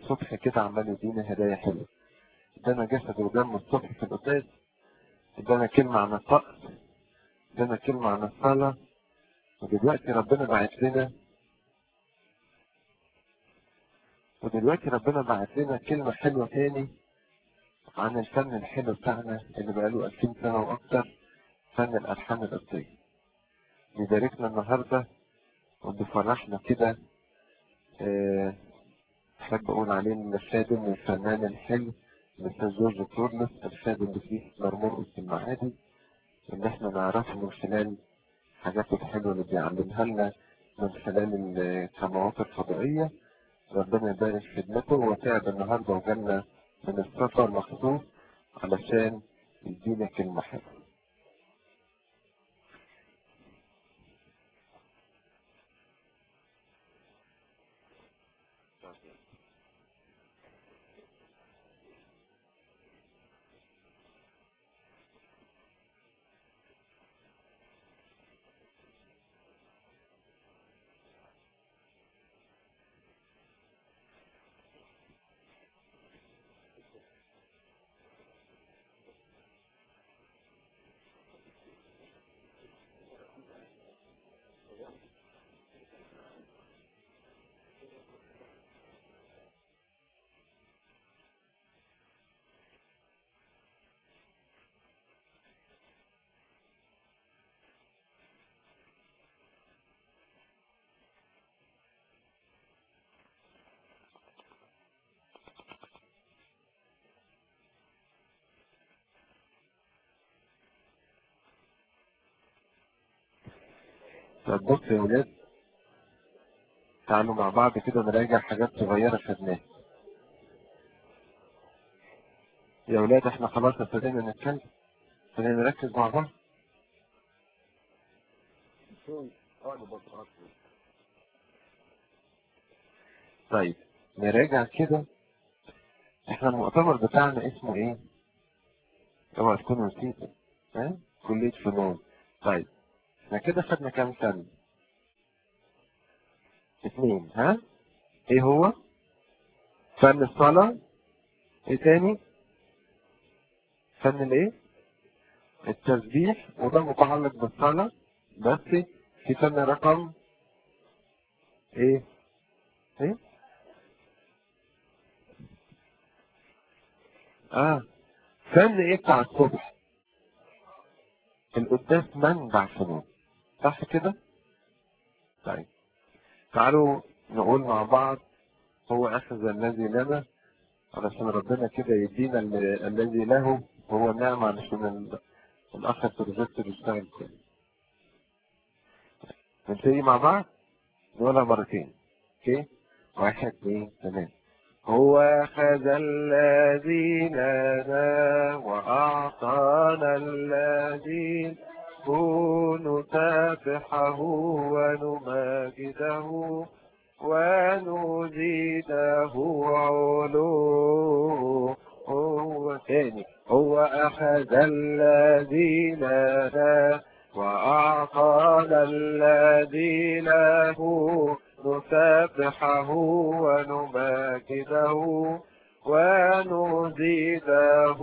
الصبح كده عمال يدينا هدايا حلوة ادانا جسد ودم الصبح في القداس ادانا كلمة عن الطقس ادانا كلمة عن الصلاة ودلوقتي ربنا بعت لنا ودلوقتي ربنا بعت لنا كلمة حلوة تاني عن الفن الحلو بتاعنا اللي بقاله 2000 سنة وأكتر فن الألحان القبطية بيباركنا النهاردة وبيفرحنا كده آه، أحب أقول عليه الخادم والفنان الحلو مستر جورج تورنس الخادم بكنيسة مرمرقس المعادي إن إحنا نعرفه من خلال حاجاته الحلوة اللي بيعلمها لنا من خلال القنوات الفضائية ربنا يبارك في خدمته هو تعب النهارده وجالنا من السفر مخصوص علشان يدينا كلمة حلوة طب بص يا ولاد تعالوا مع بعض كده نراجع حاجات صغيرة خدناها يا ولاد احنا خلاص ابتدينا نتكلم ابتدينا نركز مع بعض طيب نراجع كده احنا المؤتمر بتاعنا اسمه ايه؟ اوعى تكونوا نسيتوا ها؟ كلية فنون طيب احنا كده خدنا كام فن؟ اثنين ها؟ ايه هو؟ فن الصلاة ايه تاني؟ فن الايه؟ التسبيح وده متعلق بالصلاة بس في فن رقم ايه؟ ايه؟ اه فن ايه بتاع الصبح؟ القداس منبع فنون صح كده؟ طيب تعالوا نقول مع بعض هو أخذ الذي لنا علشان ربنا كده يدينا ال- الذي له هو النعمة علشان ال- الأخ البروجيكتور يشتغل كويس. نبتدي مع بعض نقولها مرتين اوكي؟ واحد اثنين ثلاثة هو أخذ الذي لنا وأعطانا الذي نسافحه ونماجده ونزيده علو هو تاني هو أخذ الذي لنا وأعطانا الذي له نسبحه ونماجده ونزيده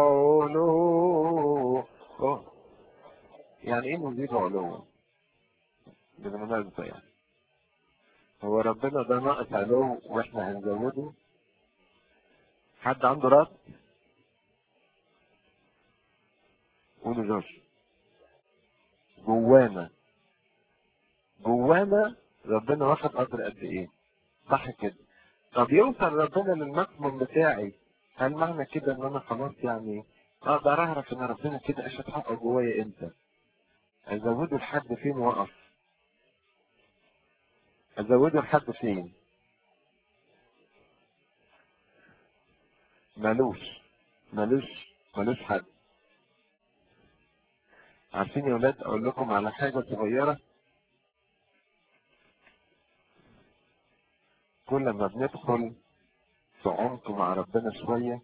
علو يعني ايه نزيده علو بالمناسبة يعني هو ربنا ده ناقص علو واحنا هنزوده حد عنده رد قولوا جوش جوانا جوانا ربنا واخد قدر قد ايه صح كده طب يوصل ربنا للماكسيموم بتاعي هل معنى كده ان انا خلاص يعني اقدر اعرف ان ربنا كده اشهد حقه جوايا امتى ازوده لحد فين واقف ازوده لحد فين ملوش ملوش ملوش حد عارفين يا ولاد اقول لكم على حاجة صغيرة كل ما بندخل في عمق مع ربنا شوية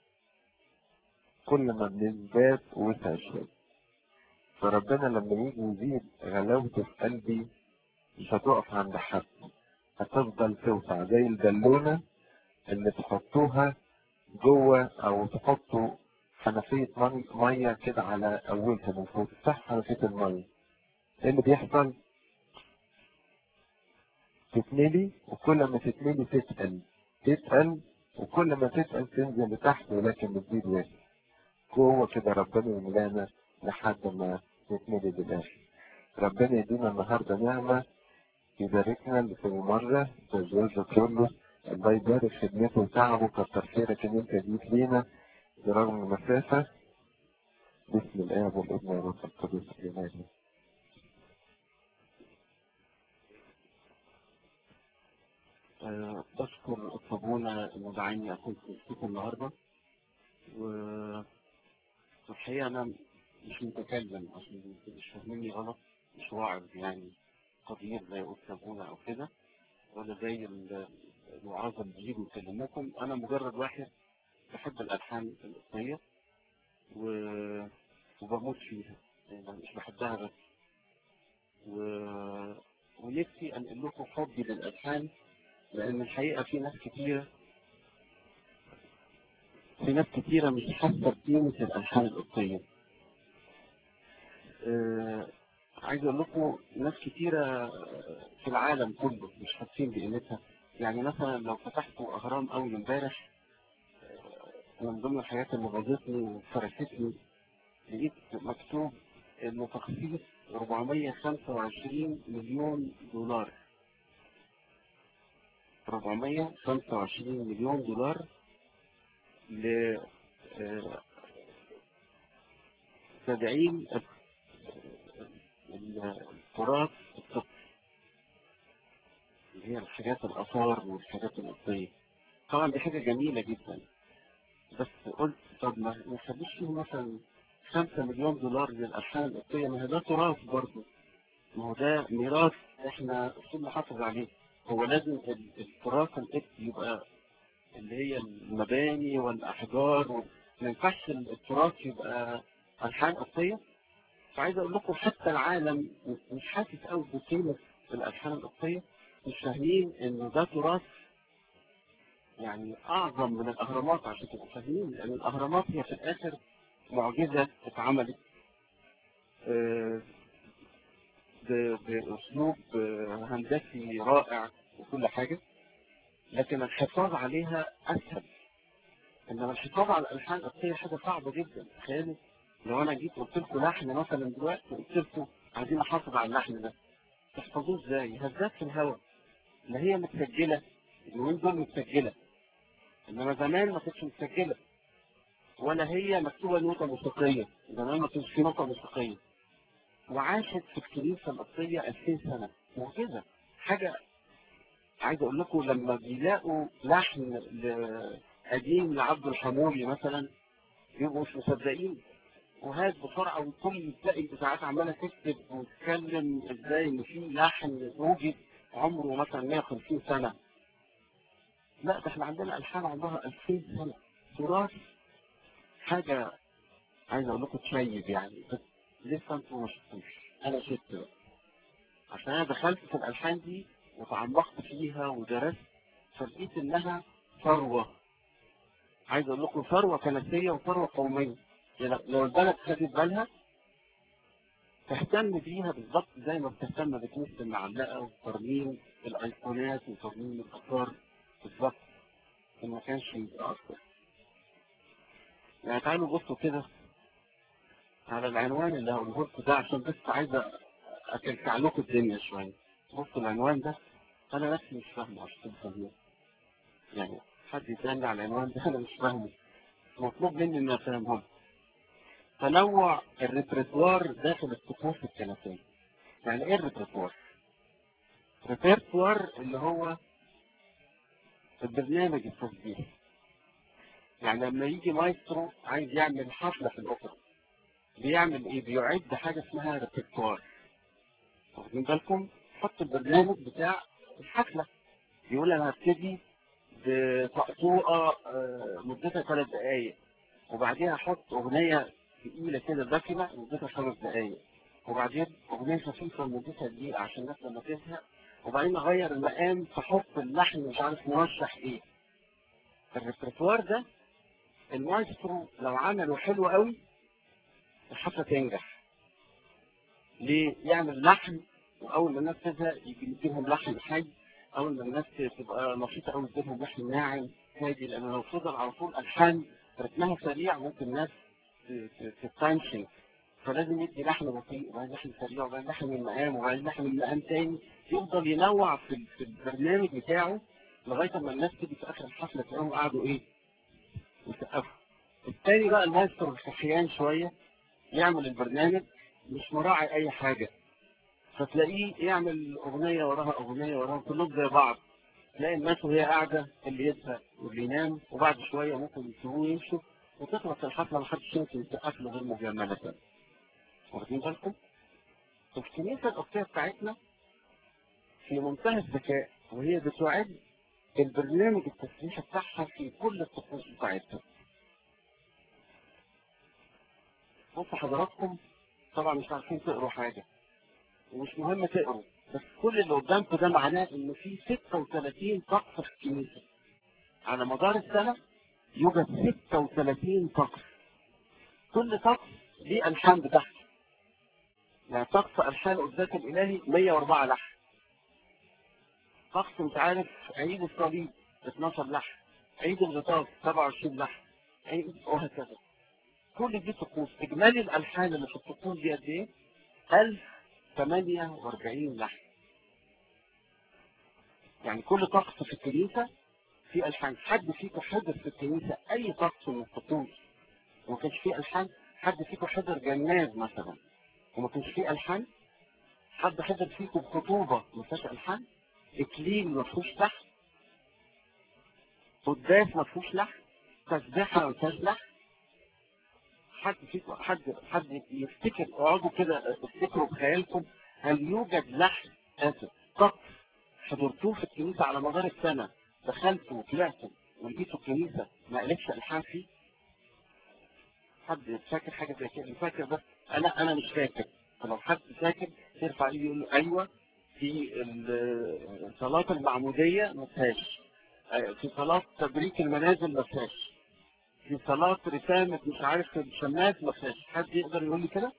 كل ما بنزداد وسع شوية فربنا لما يجي يزيد غلاوته في قلبي مش هتقف عند حد هتفضل توسع زي البالونة اللي تحطوها جوه او تحطوا حنفية مي- مية كده على اولها من فوق تفتح حنفية المية ايه اللي بيحصل تتملي وكل ما تتملي تتقل تتقل وكل ما تتقل تنزل لتحت ولكن بتزيد واحد جوه كده ربنا يملانا لحد ما نتملي للاخر ربنا يدينا النهارده نعمة يباركنا اللي في مرة تزوج كله الله يبارك خدمته وتعبه كتر خيرك ان انت جيت لينا برغم المسافة باسم الآب والابن والروح القدس آمين أه بشكر الصابونة اللي دعاني أكون في وسطكم النهاردة و- والحقيقة أنا مش متكلم عشان مش فاهميني غلط مش واعظ يعني قدير زي أقول صابونة أو كده ولا زي ال- الوعاظة اللي بيجوا يكلموكم أنا مجرد واحد بحب الألحان الأصلية و... وبموت فيها يعني مش بحبها بس و... ونفسي أنقل لكم حبي للألحان لأن الحقيقة في ناس كتيرة في ناس كتيرة مش حاسة بقيمة الألحان القبطية. آه عايز أقول لكم ناس كتيرة في العالم كله مش حاسين بقيمتها. يعني مثلا لو فتحتوا أهرام أول امبارح آه، من ضمن الحاجات اللي غاظتني وفرحتني لقيت مكتوب إنه تخصيص 425 مليون دولار. 425 مليون دولار ل آه، تدعيم ال- ال- التراث الطبي اللي هي الحاجات الآثار والحاجات الأصلية طبعا دي حاجة جميلة جدا بس قلت طب ما ما نخليش فيه مثلا 5 مليون دولار للألحان الأصلية ما هو ده تراث برضه ما هو ده ميراث احنا المفروض نحافظ عليه هو لازم ال- التراث القبطي يبقى اللي هي المباني والأحجار و- ما ينفعش التراث يبقى ألحان قبطية فعايز أقول لكم حتى العالم مش حاسس قوي بقيمة الألحان القبطية مش فاهمين إن ده تراث يعني أعظم من الأهرامات عشان تبقوا فاهمين لأن الأهرامات هي في الآخر معجزة اتعملت آه، ب- بأسلوب آه، هندسي رائع وكل حاجة لكن الحفاظ عليها أسهل إنما الحفاظ على الألحان القبطية حاجة صعبة جدا تخيلوا لو أنا جيت قلت لكم لحن مثلا دلوقتي قلت لكم عايزين أحافظ على اللحن ده تحفظوه إزاي؟ هزات في الهواء لا هي متسجلة اليومين دول متسجلة إنما زمان ما كانتش متسجلة ولا هي مكتوبة نوتة موسيقية زمان ما كانش في نوتة موسيقية وعاشت في الكنيسة القبطية 2000 سنة معجزة حاجة عايز أقول لكم لما بيلاقوا لحن ل- قديم لعبد الحمولي مثلا بيبقوا مش مصدقين وهات بسرعة وكل تلاقي الإذاعات عمالة تكتب وتتكلم إزاي إن في لحن وجد عمره مثلا 150 سنة لا ده احنا عندنا ألحان عمرها 2000 سنة تراث حاجة عايز أقول لكم تشيب يعني بس لسه أنتوا ما شفتوش أنا شفت بقى. عشان أنا دخلت في الألحان دي وتعمقت فيها ودرست فلقيت إنها ثروة عايز أقول لكم ثروة كنسية وثروة قومية يعني لو البلد خدت بالها تهتم بيها بالظبط زي ما بتهتم بكنيسة المعلقة وترميم الأيقونات وترميم الآثار بالظبط إن ما كانش يبقى أكتر يعني تعالوا بصوا كده على العنوان اللي هقوله لكم ده عشان بس عايز أكلكع لكم الدنيا شوية بصوا العنوان ده أنا نفسي مش فاهمه عشان تفهموه يعني حد يسألني على العنوان ده أنا مش فاهمه مطلوب مني إني أفهمه تنوع الريpertoire داخل الطقوس الكنسية يعني ايه الريpertoire؟ ريpertoire اللي هو البرنامج التسجيلي يعني لما يجي مايسترو عايز يعمل حفلة في الأوبرا بيعمل ايه؟ بيعد حاجة اسمها ريpertoire واخدين بالكم؟ حط البرنامج بتاع الحفلة يقول انا هبتدي بطقطوقة آه، مدتها ثلاث دقايق وبعدين احط اغنية تقيلة كده دسمة مدتها خمس دقايق وبعدين اغنية خفيفة مدتها دقيقة عشان الناس لما تزهق وبعدين اغير المقام فاحط اللحن مش عارف مرشح ايه الريpertoire ده المايسترو لو عمله حلو قوي الحفله تنجح ليه يعمل لحن واول ما الناس تزهق يجي يديهم لحن حي اول ما الناس تبقى نشيطه قوي يديهم لحن ناعم هادي لان لو فضل على طول الحان رتمها سريع ممكن الناس تتنشن فلازم يدي لحن بطيء وبعدين لحن سريع وبعدين لحن من مقام وبعدين لحن من مقام تاني يفضل ينوع في, في البرنامج بتاعه لغايه ما الناس تيجي في اخر الحفله تلاقيهم قعدوا ايه؟ يسقفوا. التاني بقى المايسترو الكحيان شويه يعمل البرنامج مش مراعي اي حاجه فتلاقيه يعمل اغنيه وراها اغنيه وراها كلهم زي بعض تلاقي الناس وهي قاعده اللي يزهق واللي ينام وبعد شويه ممكن يسيبوه يمشوا وتخلص الحفله محدش يمكن يسقف له غير مجامله واخدين بالكم؟ الكنيسه القبطيه بتاعتنا في منتهى الذكاء وهي بتعد البرنامج التسليحي بتاعها في كل الطقوس بتاعتها. بصوا حضراتكم طبعا مش عارفين تقروا حاجه ومش مهم تقروا بس كل اللي قدامكم ده معناه ان في 36 طقس في الكنيسه على مدار السنه يوجد 36 طقس كل طقس ليه الحان بتاعته يعني طقس الحان قداس الالهي 104 لحن طقس مش عارف عيد الصليب 12 لحن عيد الغطاس 27 لحن عيد وهكذا كل دي طقوس اجمالي الالحان اللي في الطقوس دي قد ايه 1048 لحن يعني كل طقس في الكنيسه في الحان حد فيكم حضر في الكنيسه اي طقس من الطقوس وما كانش فيه الحان حد فيكم حضر جناز مثلا وما كانش فيه الحان حد حضر فيكم خطوبه ما فيهاش الحان اكليل ما فيهوش لحن قداس ما فيهوش لحن تسبيحه ما فيهاش لحن حد فيكم حد حد يفتكر اقعدوا كده افتكروا بخيالكم هل يوجد لحن اسف طقس حضرتوه في الكنيسه على مدار السنه دخلتوا وطلعتوا ولقيتوا الكنيسه ما قالتش الحان فيه حد فاكر حاجه زي كده فاكر بس انا انا مش فاكر فلو حد فاكر يرفع ايده يقول له ايوه في صلاه المعموديه ما فيهاش في صلاه تبريك المنازل ما فيهاش في صلاة رسامة مش عارف الشماس ما فيهاش حد يقدر يقول لي كده؟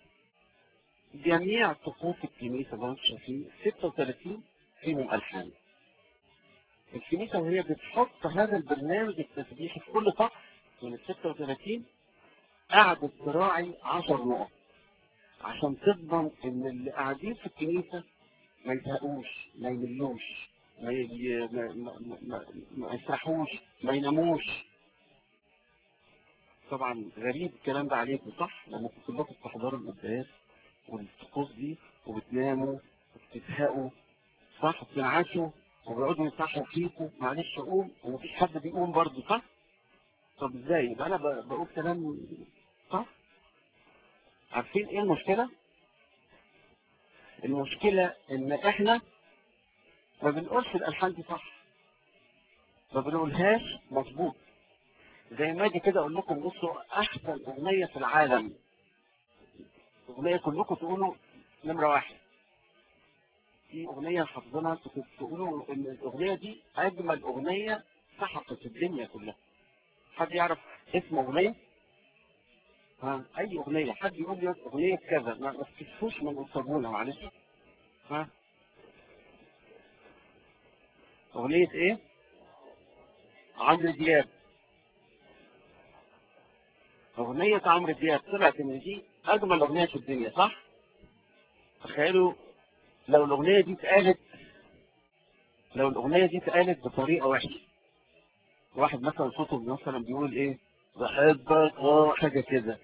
جميع طقوس الكنيسة اللي انتم شايفين 36 فيهم ألحان. الكنيسة وهي بتحط هذا البرنامج التسبيحي في كل طقس من ال 36 قعدت تراعي 10 نقط عشان تضمن ان اللي قاعدين في الكنيسة ما يزهقوش ما يملوش ما, ي... ما... ما... ما... ما يسرحوش ما يناموش طبعا غريب الكلام ده عليكم صح لما كنتوا بتحضروا القداس والطقوس دي وبتناموا وبتزهقوا صح بتنعشوا وبيقعدوا يصحوا فيكم معلش قوم ومفيش حد بيقوم برضه صح؟ طب ازاي؟ يبقى انا بقول كلام صح؟ عارفين ايه المشكلة؟ المشكلة ان احنا ما بنقولش الالحان دي صح ما بنقولهاش مظبوط زي ما اجي كده اقول لكم بصوا احسن اغنيه في العالم اغنيه كلكم تقولوا نمره واحد في اغنيه حافظينها تقولوا ان الاغنيه دي اجمل اغنيه سحقت في الدنيا كلها حد يعرف اسم اغنيه ها اي اغنيه حد يقول لي اغنيه كذا ما تكتفوش من الصابونه معلش ها اغنيه ايه عمرو دياب أغنية عمرو دياب طلعت إن دي أجمل أغنية في الدنيا صح؟ تخيلوا لو الأغنية دي اتقالت لو الأغنية دي اتقالت بطريقة وحشة واحد مثلا صوته مثلا بيقول إيه؟ بحبك اه حاجة كده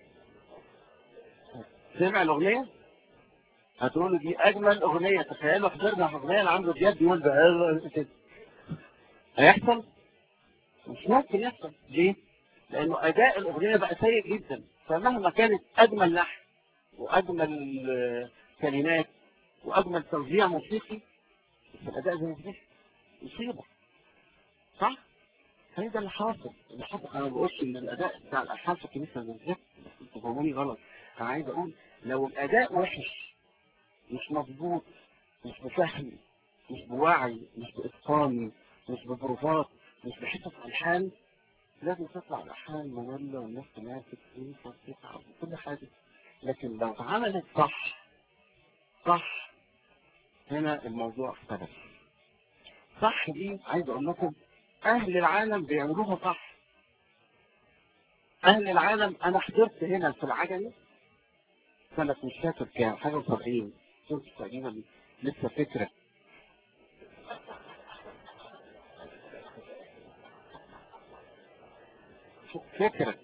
سمع الأغنية؟ هتقولوا دي أجمل أغنية تخيلوا حضرنا أغنية لعمرو دياب بيقول بحبك كده هيحصل؟ مش ممكن يحصل ليه؟ لانه اداء الاغنيه بقى سيء جدا فمهما كانت اجمل لحن واجمل كلمات واجمل توزيع موسيقي بس الاداء زي ما مصيبه صح؟ هذا اللي حاصل اللي حاصل انا ما بقولش ان الاداء بتاع الالحان في الكنيسه بالذات تفهموني غلط انا عايز اقول لو الاداء وحش مش مظبوط مش بفهم مش بوعي مش باتقان مش ببروفات مش بحته الحان لازم تطلع الالحان ممله والناس تنافس وتتعب وكل حاجه لكن لو اتعملت صح صح هنا الموضوع اختلف صح دي عايز اقول لكم اهل العالم بيعملوها صح اهل العالم انا حضرت هنا في العجمي سنة مش فاكر كام حاجة وسبعين كنت تقريبا لسه فكرة فكرة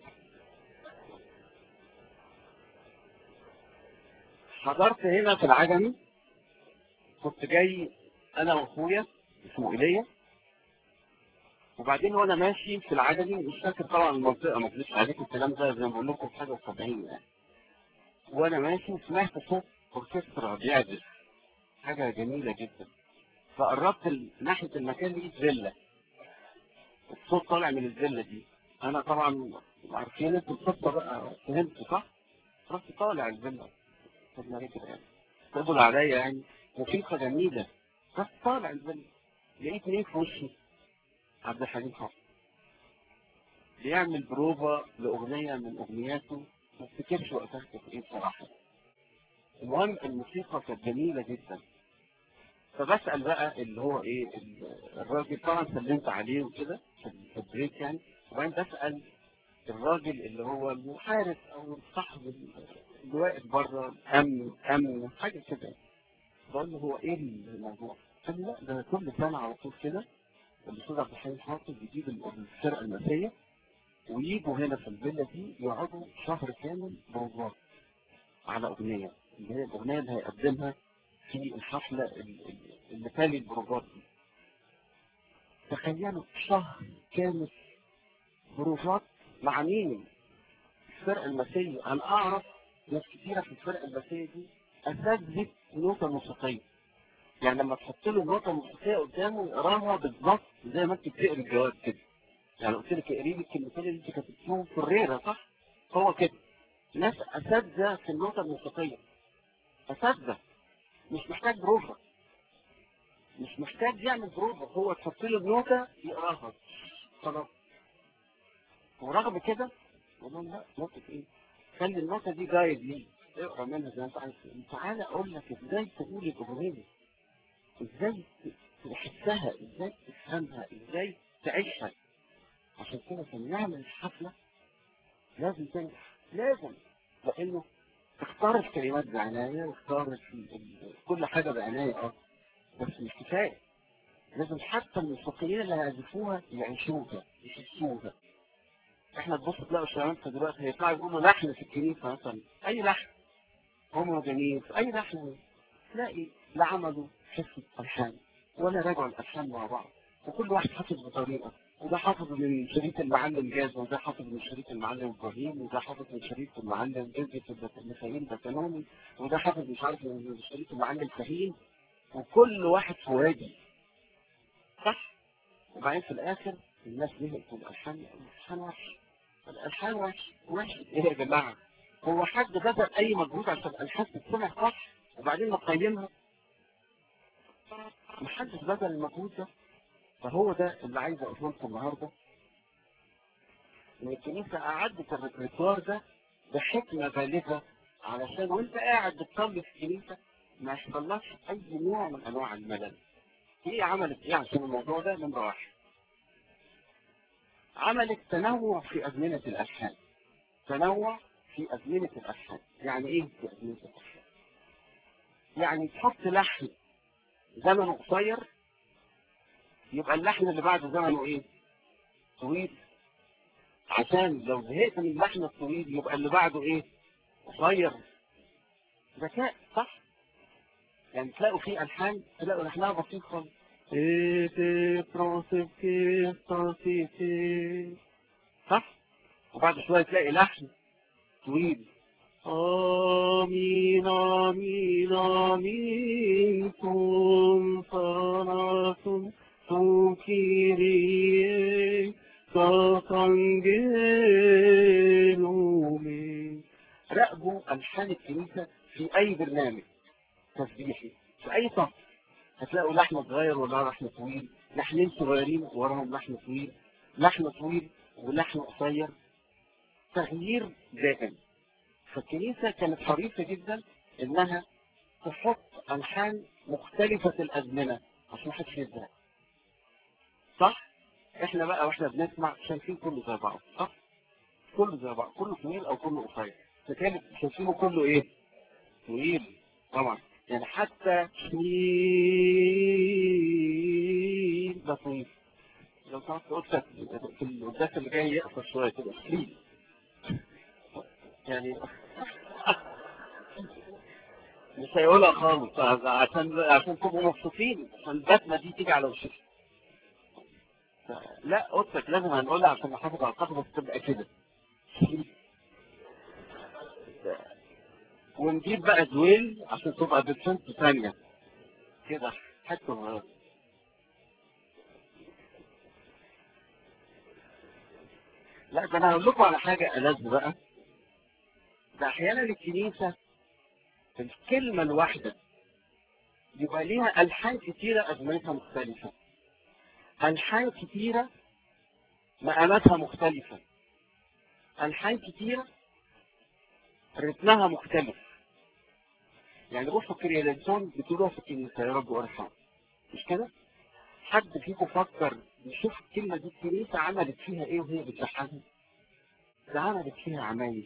حضرت هنا في العجمي كنت جاي انا واخويا اسمه ايليا وبعدين وانا ماشي في العجمي مش فاكر طبعا المنطقه ما اكذبش عليكم الكلام ده زي ما بقول لكم حاجه و70 يعني وانا ماشي سمعت صوت اوركسترا بيعزف حاجه جميله جدا فقربت ال- ناحيه المكان لقيت فيلا الصوت طالع من الفيلا دي انا طبعا عارفين انتوا القصه بقى فهمتوا صح؟ رحت طالع الفيلا طب ما هي كده يعني تقبل عليا يعني موسيقى جميله رحت طالع الفيلا لقيت مين في وشي؟ عبد الحليم حافظ بيعمل بروفا لأغنية من أغنياته ما افتكرش وقتها كانت إيه بصراحة المهم الموسيقى كانت جميلة جدا فبسأل بقى اللي هو إيه ال- الراجل طبعا سلمت عليه وكده في البريك يعني وبعدين بسأل الراجل اللي هو المحارس أو صاحب ال- اللي واقف بره أمن أمن حاجة كده بقول له هو إيه الموضوع؟ قال لي لا ده كل سنة على طول كده الاستاذ عبد الحليم حافظ يجيب الفرقه المسيه ويجوا هنا في الفيلا دي يقعدوا شهر كامل بروفات على اغنيه اللي هي الاغنيه اللي هيقدمها في الحفله ال- ال- اللي تالي البروفات دي تخيلوا شهر كامل بروفات مع مين؟ الفرقه المسيه انا اعرف ناس كتيره في الفرقه المسيه دي اساتذه نوتة موسيقيه يعني لما تحط له نوتة موسيقية قدامه يقراها بالظبط زي ما انت بتقري الجواب كده يعني قلت لك اقري لي الكلمتين اللي انت كتبتيهم في الريرة صح؟ هو كده ناس اساتذة في النوتة الموسيقية اساتذة مش محتاج بروفة مش محتاج يعمل بروفة هو تحط له النوتة يقراها خلاص ورغم كده يقول لهم لا نوتة ايه؟ خلي النوتة دي جايد ليه اقرا منها زي ما انت عايز تعالى اقول لك ازاي تقول الاغنية ازاي تحسها ازاي تفهمها ازاي تعيشها عشان كده عشان نعمل الحفلة لازم تنجح لازم لانه تختار الكلمات بعناية واختار ال- ال- كل حاجة بعناية اه بس مش كفاية لازم حتى الموسيقيين اللي هيعزفوها يعيشوها يحسوها احنا تبص تلاقوا الشباب دلوقتي هيطلعوا يقولوا لحن في الكنيسة مثلا اي لحن هم جميل اي لحن تلاقي لا عملوا حصة ألحان ولا راجعوا الألحان مع بعض وكل واحد حافظ بطريقة وده حافظ من شريط المعلم جاز وده حافظ من شريط المعلم إبراهيم وده حافظ من شريط المعلم جزء ميخائيل بكنوني وده حافظ مش عارف من شريط المعلم فهيم وكل واحد في وادي صح وبعدين في الآخر الناس زهقت من الألحان الألحان وحش الألحان وحش وحش إيه يا جماعة هو حد بذل أي مجهود عشان الألحان تتسمع صح وبعدين نقيمها محدش بذل المجهود ده فهو ده اللي عايز اقوله لكم النهارده ان الكنيسه اعدت الريpertoire ده بحكمه بالغه علشان وانت قاعد بتصلي في الكنيسه ما يحصلكش اي نوع من انواع الملل. هي عملت ايه عشان الموضوع ده نمره واحد. عملت تنوع في ازمنه الالحان. تنوع في ازمنه الالحان، يعني ايه في ازمنه الالحان؟ يعني تحط لحن زمنه قصير يبقى اللحن اللي بعده زمنه ايه؟ طويل عشان لو زهقت من اللحن الطويل يبقى اللي بعده ايه؟ قصير ذكاء صح؟ يعني تلاقوا في الحان تلاقوا لحنها بسيط خالص إيه تي فرانسي كي فرانسي كي. صح؟ وبعد شوية تلاقي لحن طويل آمين آمين آمين كن صلاة تكيري تتنجلومي راقبوا ألحان الكنيسة في أي برنامج تسبيحي في أي صف هتلاقوا لحن صغير ولا لحن طويل لحنين صغيرين وراهم لحن طويل لحن طويل ولحن قصير تغيير دائم فالكنيسة كانت حريصة جدا انها تحط الحان مختلفة الازمنة عشان محدش يزهق صح؟ احنا بقى واحنا بنسمع شايفين كله زي بعض صح؟ كله زي بعض كله طويل او كله قصير فكانت شايفينه كله ايه؟ طويل طبعا يعني حتى طويل ده طويل لو سمحت قلت في القداس اللي جاي يقصر شويه كده طويل يعني مش هيقولها خالص عشان عشان تبقوا مبسوطين عشان البسمه دي تيجي على وشك لا قلتك لازم هنقولها عشان نحافظ على القصه بس تبقى كده ونجيب بقى دويل عشان تبقى بالسنت ثانية كده حتى صغيرة لا ده انا هقول لكم على حاجة ألذ بقى ده احيانا الكنيسة في الكلمة الواحدة يبقى ليها ألحان كتيرة أزمنتها مختلفة ألحان كتيرة مقاماتها مختلفة ألحان كتيرة رتمها مختلف يعني بصوا كريالانسون بتقولوها في الكنيسة يا رب ارحم مش كده؟ حد فيكم فكر يشوف الكلمة دي الكنيسة عملت فيها ايه وهي بتلحنها؟ ده عملت فيها عمايل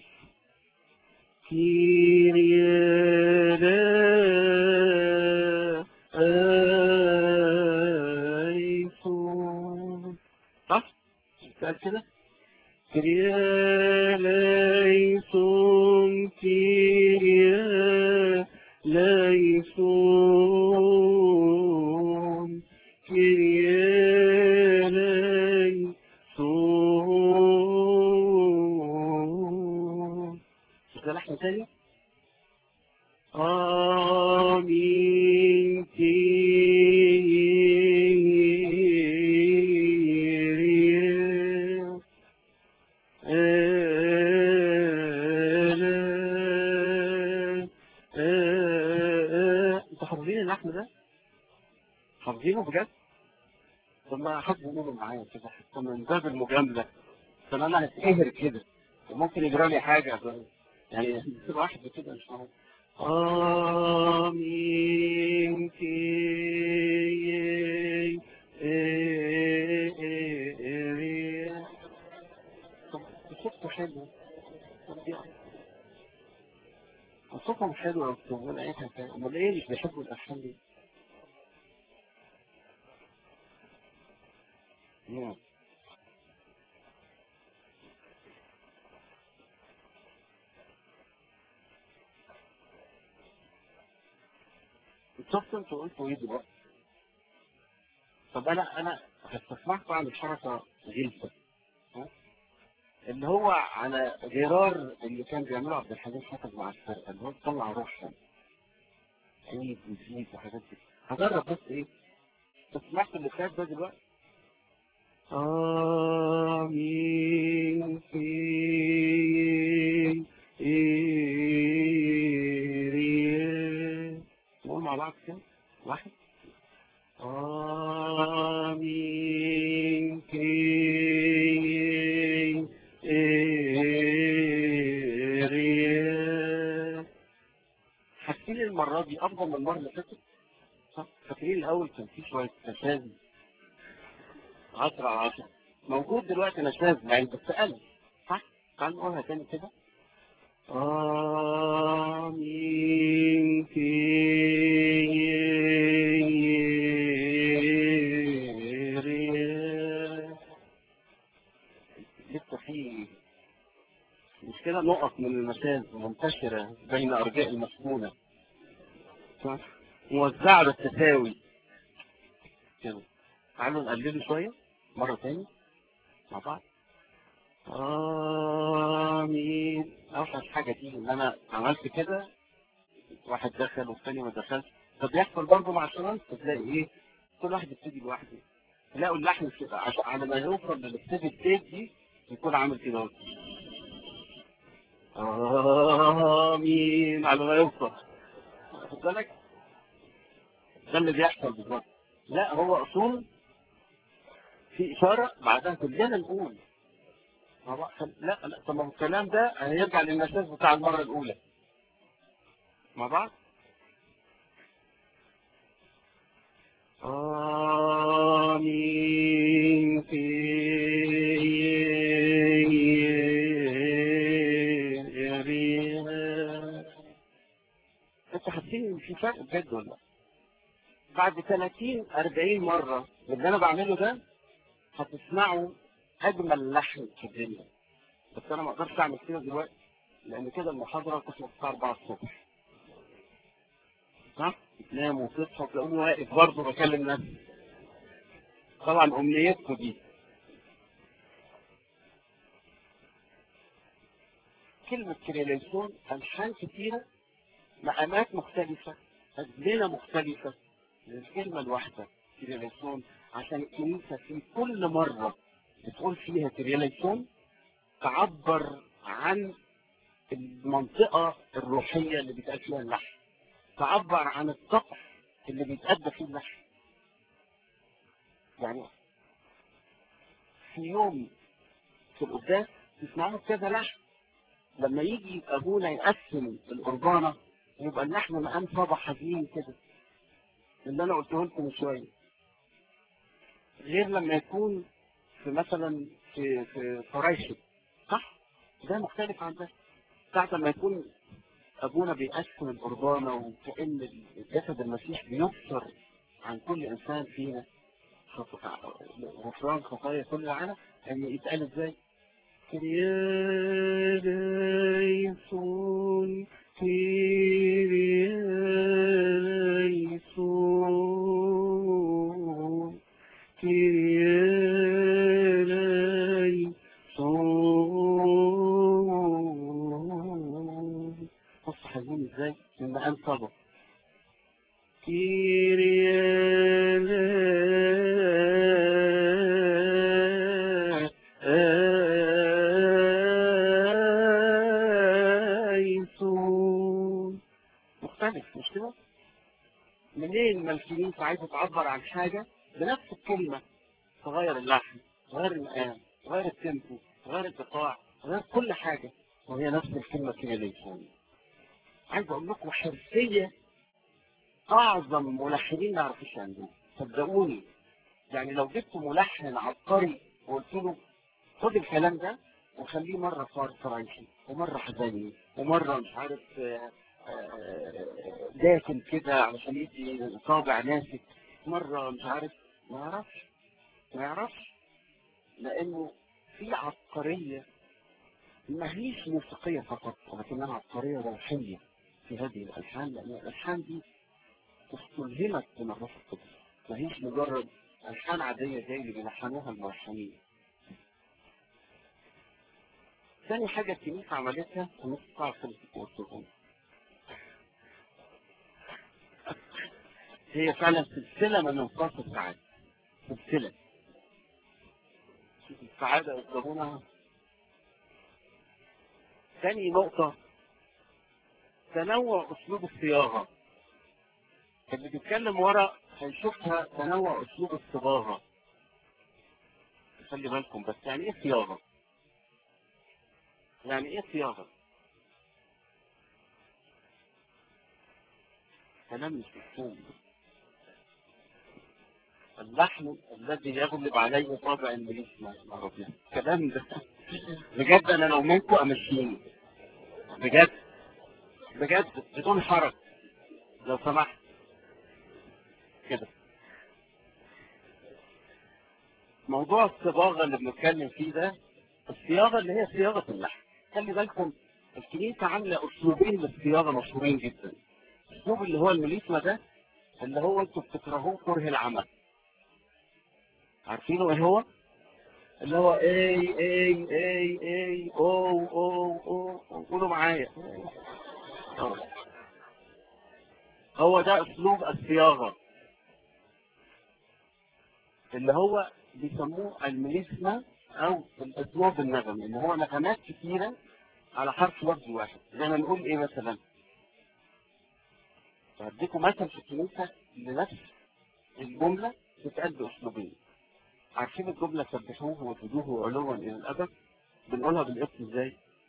كريالانسون صح؟ قال كده؟ كريا ليسون كريا ليسون كريا ليسون ده لحن تاني آمين كريا انتوا حافظين اللحن ده؟ حافظينه بجد؟ طب ما حد يقوله معايا كده حتى من باب المجاملة عشان انا هتقهر كده وممكن يجرى لي حاجة يعني تبقى واحد كده مش عارف آمين كي صوتكم حلو صوتهم حلو يا أستاذ ولا أي حاجة أمال إيه مش بيحبوا الألحان دي؟ مم. شفت انتوا قلتوا ايه دلوقتي؟ طب انا انا هستسمحكم عن الحركه غلسه ها؟ اللي هو على غرار اللي كان بيعمله عبد الحليم حافظ مع الفرقه اللي هو طلع روحهم عيد وزيد وحاجات كده هجرب بس ايه انت سمعت اللي فات ده دلوقتي آمين في إيريه نقول مع بعض كده واحد آمين في إيريه حاسين المرة دي أفضل من المرة اللي فاتت صح؟ فاكرين الأول كان في شوية تشاذ 10 على 10 موجود دلوقتي نشاذ يعني بس أقل صح؟ تعال نقولها تاني كده آمين كيري لسه في مشكلة نقط من المشاذ منتشرة بين أرجاء المسكونة صح؟ موزعة بالتساوي كده تعالوا نقلله شوية مرة تاني مع بعض آمين أوحش حاجة دي إن أنا عملت كده واحد دخل والثاني ما دخلش فبيحصل برضه مع الشمال تلاقي إيه كل واحد يبتدي لوحده تلاقوا اللحن كده عشان على ما يوصل للستيب التيب دي يكون عامل كده اهو آمين على ما يوصل خد بالك ده اللي بيحصل بالظبط لا هو أصول في اشاره بعدها كلنا نقول ما بقى- لا لا طب ما هو الكلام ده هيرجع للمساس بتاع المره الاولى مع بعض آمين في انتوا حاسين ان في فرق بجد ولا لا؟ بعد 30 40 مره من اللي انا بعمله ده هتسمعوا اجمل لحن في الدنيا بس انا ما اقدرش اعمل كده دلوقتي لان كده المحاضره تخلص الساعه 4 الصبح صح؟ تنام وتصحى وتلاقوني واقف برضه بكلم نفسي طبعا امنيتكم دي كلمة كريليسون ألحان كتيرة مقامات مختلفة أزمنة مختلفة للكلمة الواحدة كريليسون عشان الكنيسة في كل مرة بتقول فيها كريليسون تعبر عن المنطقة الروحية اللي بيتقال فيها اللحن تعبر عن الطقس اللي بيتأدى فيه اللحن يعني في يوم في القداس تسمعوا كذا لحن لما يجي ابونا يقسم القربانه يبقى اللحن مقام صبا حزين كده اللي انا قلته لكم من شويه غير لما يكون في مثلا في في فرايشي صح ده مختلف عن ده ساعة لما يكون ابونا بيقسم القربانه وكأن جسد المسيح بيبصر عن كل انسان فينا خط- غفران خطايا كل العالم يعني يتقال ازاي؟ كرياليسون كرياليسون كرياليسون بص حزين ازاي من مقام صبر كيرياليسون مختلف مش كده؟ منين ما الكنيسة عايزة تعبر عن حاجة بنفس الكلمة تغير اللحن تغير المقام تغير التيمبو تغير القطاع تغير كل حاجة وهي نفس الكلمة كيرياليسون عايز اقول لكم حرفية اعظم ملحنين ما يعرفوش يعملوه صدقوني يعني لو جبت ملحن عبقري وقلت له خد الكلام ده وخليه مرة فار فرنسي ومرة حزيني ومرة مش عارف آه، آه، داكن كده علشان يدي طابع ناسك مرة مش عارف ما يعرفش ما يعرفش لأنه في عبقرية ما هيش موسيقية فقط ولكنها عبقرية روحية في هذه الألحان لأن الألحان دي تستلهمك من الروح القدس ما هيش مجرد ألحان عادية زي اللي بيلحنوها الملحنين ثاني حاجة الكنيسة عملتها النص ساعة خلصت وصلهم هي فعلا سلسلة من انقاص السعادة سلسلة شوف السعادة يطلبونها ثاني نقطة تنوع أسلوب الصياغة اللي بيتكلم ورا هيشوفها تنوع أسلوب الصباغة خلي بالكم بس يعني إيه صياغة؟ يعني إيه صياغة؟ كلام مش مفهوم اللحن الذي يغلب عليه طابع المليسما يا ربنا الكلام ده بجد انا لو منكم امشيني بجد بجد بدون حرج لو سمحت كده موضوع الصباغه اللي بنتكلم فيه ده الصياغه اللي هي صياغه اللحن خلي بالكم الكنيسه عامله اسلوبين للصياغه مشهورين جدا الاسلوب اللي هو المليسما ده اللي هو انتوا بتكرهوه كره العمل عارفينه ايه هو؟ اللي هو اي اي اي اي او او او قولوا معايا أو. هو ده اسلوب الصياغه اللي هو بيسموه الميليسما او الاسلوب النغمي اللي هو نغمات كتيره على حرف لفظ واحد زي ما نقول ايه مثلا هديكم مثل في الكنيسه لنفس الجمله بتتقال باسلوبين عارفين الجملة سبحوه وفدوه علوا إلى الأبد بنقولها بالاسم إزاي؟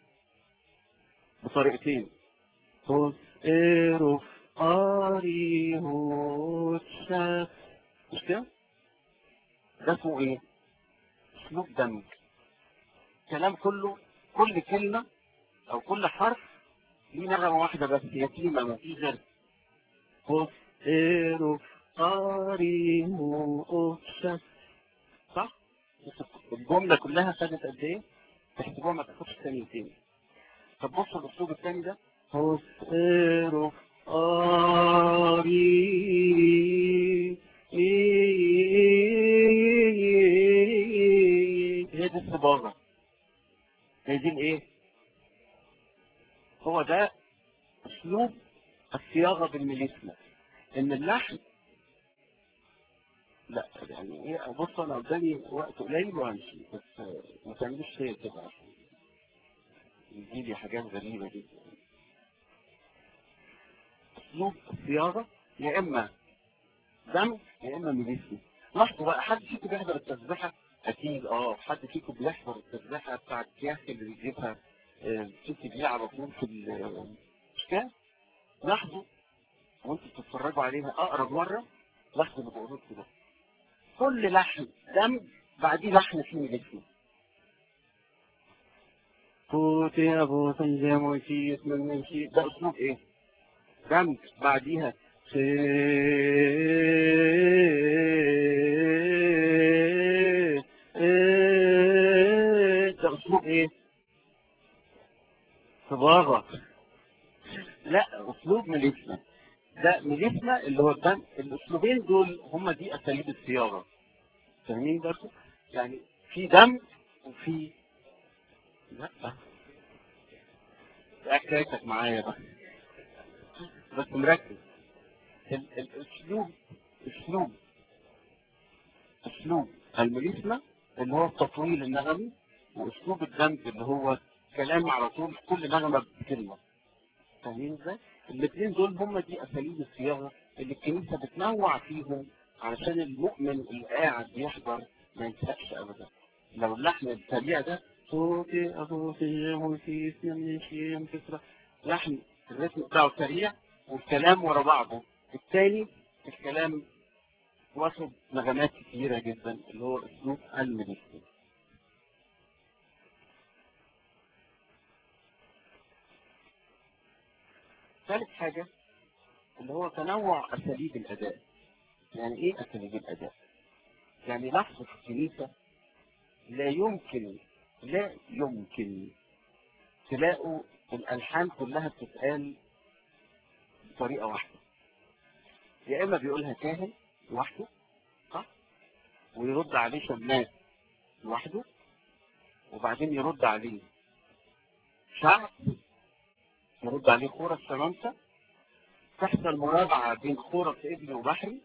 بطريقتين هوس إيروف آري هوتشا مش كده؟ ده اسمه إيه؟ أسلوب دمج كلام كله كل كلمة أو كل حرف ليه نغمة واحدة بس يتيمة ما فيش غير هوس إيروف آري هوتشا صح؟ الجملة كلها خدت قد إيه؟ تحسبوها ما تاخدش ثانيتين. طب بصوا الأسلوب الثاني ده هوسيرو آري هي دي الصباغة هي دي الإيه؟ هو ده أسلوب الصياغة بالميليسما إن اللحن لا يعني ايه بص انا قدامي وقت قليل وهمشي بس ما تعملوش شيء كده عشان يجي لي حاجات غريبة جدا اسلوب الصياغة يا اما دم يا اما ميليسي لاحظوا بقى حد فيكم بيحضر التسبيحة اكيد اه حد فيكم بيحضر التسبيحة بتاع الكياس اللي بيجيبها ست دي على طول في مش كده لاحظوا وانتوا بتتفرجوا عليها اقرب مرة لاحظوا اللي بقوله كده كل لحن دم بعديه لحن فيه ميليسي فوت يا ابو سنجام وشيت من من شيت ده اسلوب ايه دم بعديها ده اسلوب ايه صباغة لا اسلوب ميليسما ده ميليسما اللي هو الدم الاسلوبين دول هم دي اساليب الصياغه فاهمين برضه يعني في دم وفي لا حكايتك معايا بقى بس مركز ال- ال- الاسلوب اسلوب اسلوب الميليسما اللي هو التطويل النغمي واسلوب الدمج اللي هو كلام على طول كل نغمه بكلمه فاهمين ازاي؟ الاثنين دول هم دي اساليب الصياغه اللي الكنيسه بتنوع فيهم علشان المؤمن اللي قاعد بيحضر ما ينساش ابدا لو اللحن السريع ده صوتي ابو سيام في اسم شيم كسرى لحن الريتم بتاعه سريع والكلام ورا بعضه الثاني الكلام واخد نغمات كتيرة جدا اللي هو اسلوب الميليسي ثالث حاجة اللي هو تنوع أساليب الأداء يعني إيه أساليب الأداء؟ يعني لحظة في الكنيسة لا يمكن لا يمكن تلاقوا الألحان كلها بتتقال بطريقة واحدة يا إما بيقولها كاهن لوحده صح؟ ويرد عليه شماس لوحده وبعدين يرد عليه شعب يرد عليه خورة شمامسة تحصل مرابعة بين خورة ابن وبحري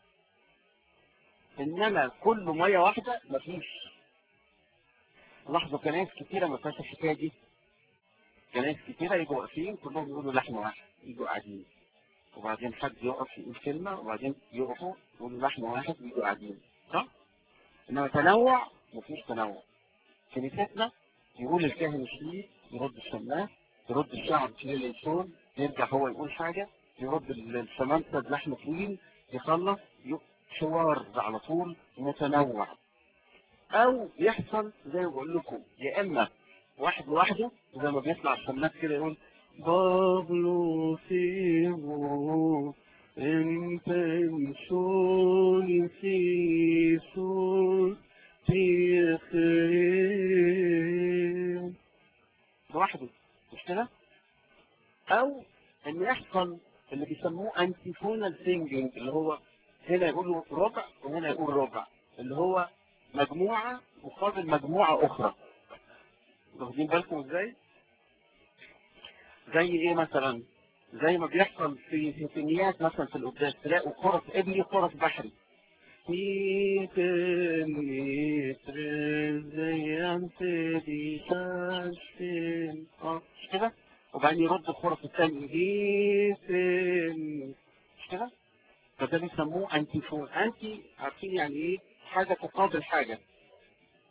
إنما كله مية واحدة مفيش لاحظوا كنايس كتيرة ما فيهاش الحكاية دي كنايس كتيرة يجوا واقفين كلهم يقولوا لحن واحد يجوا قاعدين وبعدين حد يقف يقول كلمة وبعدين يقفوا يقولوا لحن واحد ويجوا قاعدين صح؟ إنما تنوع مفيش تنوع كنيستنا يقول الكاهن الشيء يرد الشماس يرد الشعب في الانسان يرجع هو يقول حاجة يرد الشمامسة بلحم طويل يخلص ي- حوار على طول متنوع او يحصل زي ما بقول لكم يا اما واحد لوحده زي ما بيطلع الشماس كده يقول بابلو سيبو انت شون سيسون تيخيم لوحده مش كده؟ او ان يحصل اللي بيسموه انتيفونال سينجينج اللي هو هنا يقولوا ربع وهنا يقول ربع اللي هو مجموعة مقابل مجموعة أخرى واخدين بالكم ازاي؟ زي ايه مثلا؟ زي ما بيحصل في سيمفونيات مثلا في القداس تلاقوا خرس ابلي وخرس بحري مش كده؟ وبعدين يرد الخرس الثاني هيفن مش كده؟ فده بيسموه انتيفون انتي عارفين يعني ايه؟ حاجة تقابل حاجة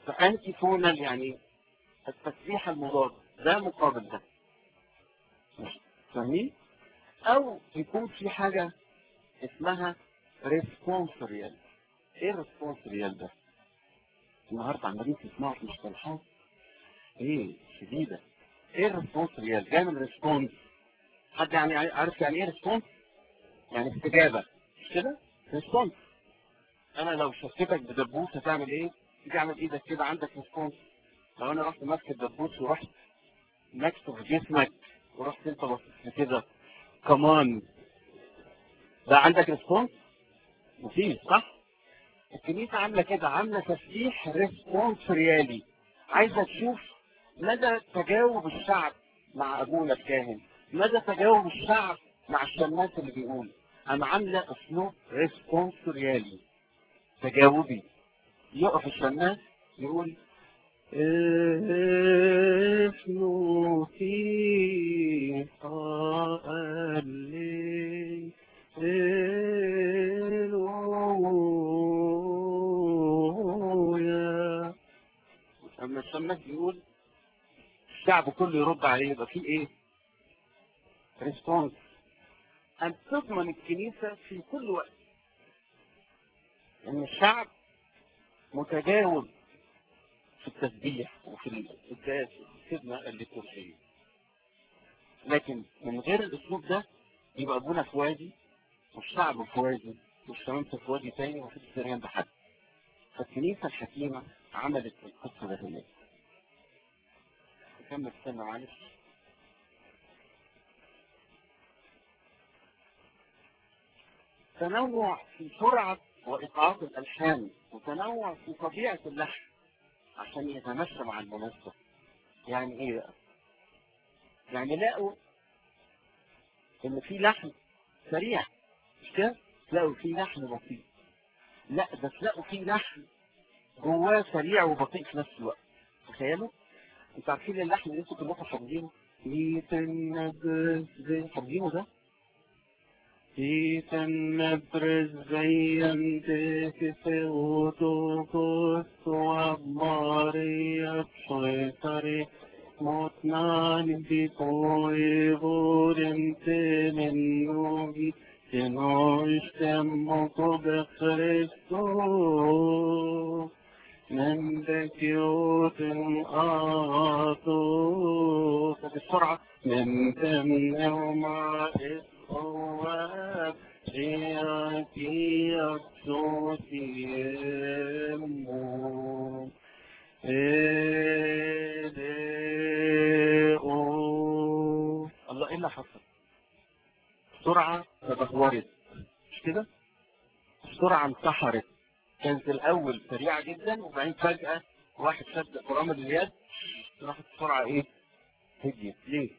فانتي فونال يعني التسبيح المضاد ده مقابل ده فاهمين؟ او يكون في حاجه اسمها ريسبونسوريال ايه الريسبونسوريال ده؟ النهارده عمالين تسمعوا في مصطلحات ايه شديده ايه الريسبونسوريال؟ جاي من ريسبونس حد يعني عارف يعني ايه ريسبونس؟ يعني استجابه مش كده؟ ريسبونس انا لو شفتك بدبوس هتعمل ايه؟ تيجي اعمل ايدك كده عندك ريسبونس لو انا رحت ماسك الدبوس ورحت ماسكه في جسمك ورحت انت بصيت كده كمان ده عندك ريسبونس؟ مفيش صح؟ الكنيسة عاملة كده عاملة تسبيح ريسبونس ريالي عايزة تشوف مدى تجاوب الشعب مع أبونا الكاهن مدى تجاوب الشعب مع الشماس اللي بيقول أنا عاملة أسلوب ريسبونس ريالي تجاوبي يقف الشماس يقول اسمه في قلبي هللويا لما الشماس يقول الشعب كله يرد عليه يبقى في ايه؟ ريسبونس أن تضمن الكنيسة في كل وقت ان الشعب متجاوب في التسبيح وفي القداس وفي الخدمه الليتورجيه لكن من غير الاسلوب ده يبقى ابونا في وادي والشعب في وادي والشمامسه في وادي تاني ومفيش سريان بحد فالكنيسه الحكيمه عملت القصه ده هناك نكمل استنى معلش تنوع في سرعة وإيقاعات الألحان وتنوع في طبيعة اللحن عشان يتمشى مع المناسبة يعني إيه بقى؟ يعني لقوا إن في لحن سريع مش كده؟ تلاقوا في لحن بطيء لا ده تلاقوا في لحن جواه سريع وبطيء في نفس الوقت تخيلوا؟ انتوا عارفين اللحن اللي انتوا كلكم حافظينه؟ حافظينه ده؟ نبرز زين في وطوقس وماريا بشيطري مطنان بكوي بورن تمن نوبي تنوش تمكو بخريستو من بكيوت آتو بسرعة من تمن وما هو حياتي أكسوتيمو الله ايه اللي حصل؟ بسرعة تدهورت مش كده؟ بسرعة انتحرت كانت الأول سريعة جدا وبعدين فجأة واحد شد فرامل اليد راحت بسرعة ايه؟ هديت ليه؟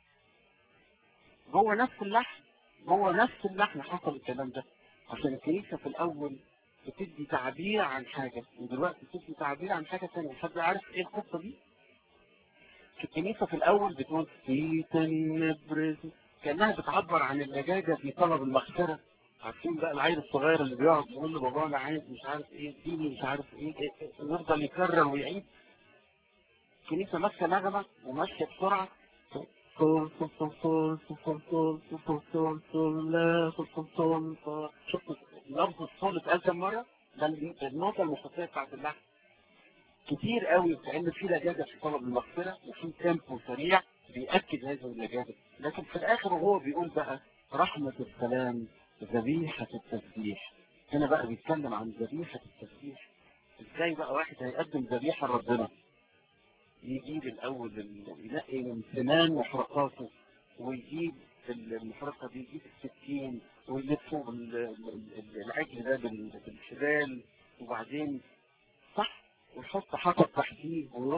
جوه نفس اللحن جوه نفس اللحن حصل الكلام ده عشان الكنيسة في الأول بتدي تعبير عن حاجة ودلوقتي بتدي تعبير عن حاجة ثانية حد عارف ايه القصة دي؟ الكنيسة في الأول بتقول في تنبرز كأنها بتعبر عن اللجاجة في طلب المغفرة عارفين بقى العيل الصغير اللي بيقعد يقول لبابا انا عايز مش عارف ايه اديني مش عارف ايه, إيه, إيه ويفضل يكرر ويعيد الكنيسة ماشية نغمة وماشية بسرعة صول صول صول صول صول صول صول صول صول لا صول صول صول صول شفتوا لفظ الصول اتقال كم مرة؟ ده النقطة الموسيقية بتاعت اللحن كتير قوي كأن في لجاجة في طلب المغفرة وفي تيمبو سريع بيأكد هذه اللجاجة لكن في الآخر وهو بيقول بقى رحمة السلام ذبيحة التسبيح هنا بقى بيتكلم عن ذبيحة التسبيح ازاي بقى واحد هيقدم ذبيحة لربنا يجيب الأول ينقي من سنان محرقاته ويجيب المحرقة دي يجيب السكين ويلفه العجل ده بالحبال وبعدين صح ويحط حطب تحتيه ويروح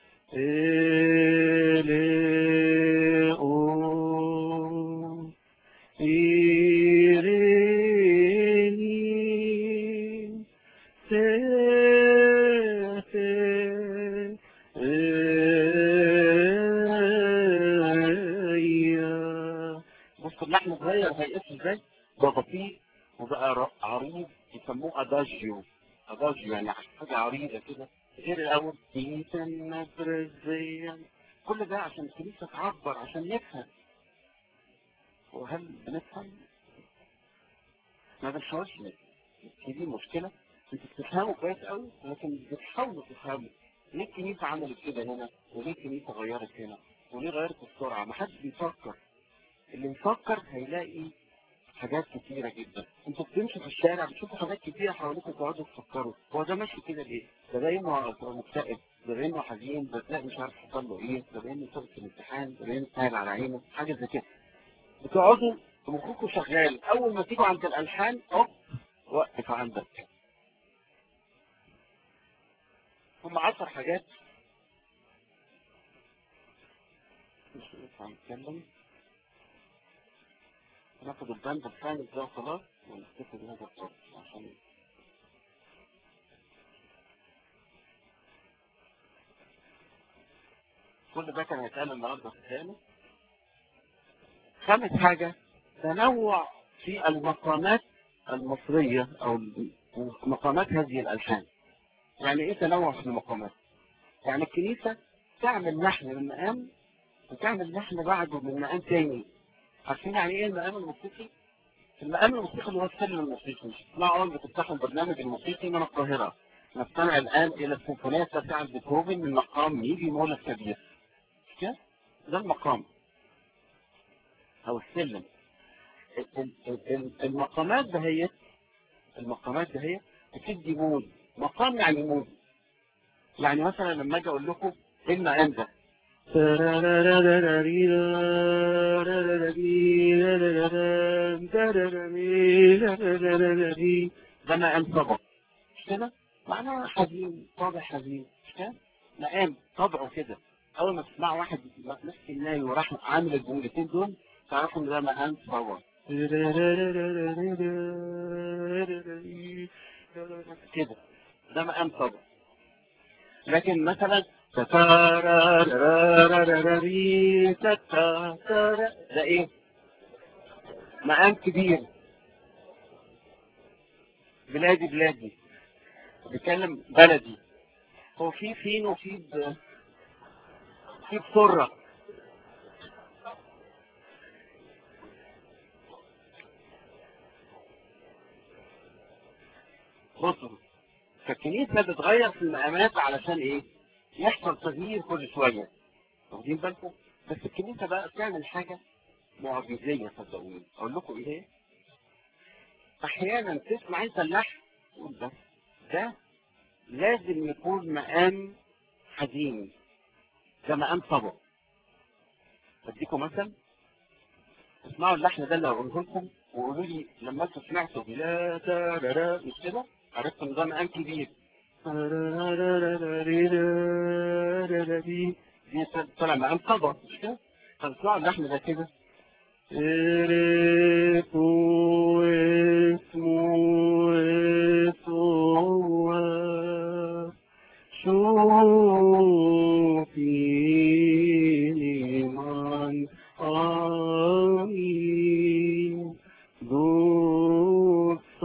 إليو إيريني سيتي إيا بص اللحن صغير هيقف ازاي ده بطيء وبقى عريض يسموه اداجيو اداجيو يعني حاجة عريضة كده غير الاول جيت النبر زيا كل ده عشان الكنيسه تعبر عشان نفهم وهل بنفهم؟ ما بنحاولش نفهم هي دي المشكله انتوا بتفهموا كويس قوي لكن بتحاولوا تفهموا ليه الكنيسه عملت كده هنا وليه الكنيسه غيرت هنا وليه غيرت السرعه ما حدش بيفكر اللي يفكر هيلاقي حاجات كتيرة جدا انتوا بتمشوا في الشارع بتشوفوا حاجات كتيرة حواليكم تقعدوا تفكروا هو ده ماشي كده ليه؟ ده باين انه مكتئب ده باين انه حزين ده تلاقي مش عارف حصل له ايه ده باين انه سقط في الامتحان ده باين انه سهل على عينه حاجة زي كده بتقعدوا مخكم شغال اول ما تيجوا عند الالحان اوب وقف عندك هم عشر حاجات مش هينفع نتكلم ناخد البند الثاني ده خلاص ونكتفي بهذا القدر عشان كل ده كان هيتقال النهارده في الثاني خامس حاجة تنوع في المقامات المصرية أو مقامات هذه الألحان يعني إيه تنوع في المقامات؟ يعني الكنيسة تعمل لحن من مقام وتعمل لحن بعده من مقام تاني عارفين يعني ايه المقام الموسيقي؟ المقام الموسيقي اللي هو السلم الموسيقي اسمعوا اول بتفتحوا البرنامج الموسيقي من القاهرة نستمع الآن إلى السيمفونية بتاعت بيتهوفن من مقام ميدي مولا الكبير مش كده؟ ده المقام أو السلم ال- ال- ال- المقامات دهيت المقامات دهيت بتدي مود مقام يعني مود يعني مثلا لما اجي اقول لكم ايه المقام ده ده مقام طبع مش كده؟ معناه حزين طابع حزين مش كده؟ مقام طبعه كده اول ما تسمع واحد ماسك الناي وراح عامل الجملتين دول تعرفوا ان ده مقام طبع كده ده مقام طبع لكن مثلا ده ايه مقام كبير بلادي بلادي بيتكلم بلدي هو في فين وفي ب... في بسرة بصوا فالكنيسة بتغير في المقامات علشان ايه؟ يحصل تغيير كل شوية واخدين بالكم؟ بس الكنيسة بقى بتعمل حاجة معجزية صدقوني أقول لكم إيه هي؟ أحيانا تسمع أنت اللحن تقول بس ده لازم يكون مقام حزين ده مقام صبر أديكم مثل اسمعوا اللحن ده اللي هقوله لكم وقولوا لي لما انتوا سمعتوا لا تارارا مش كده عرفتوا ان ده مقام كبير دي طلع مقام صبر مش كده طب اسمعوا اللحن ده كده إرفو اسمو يسوع شوفيني من آمين دوساتيني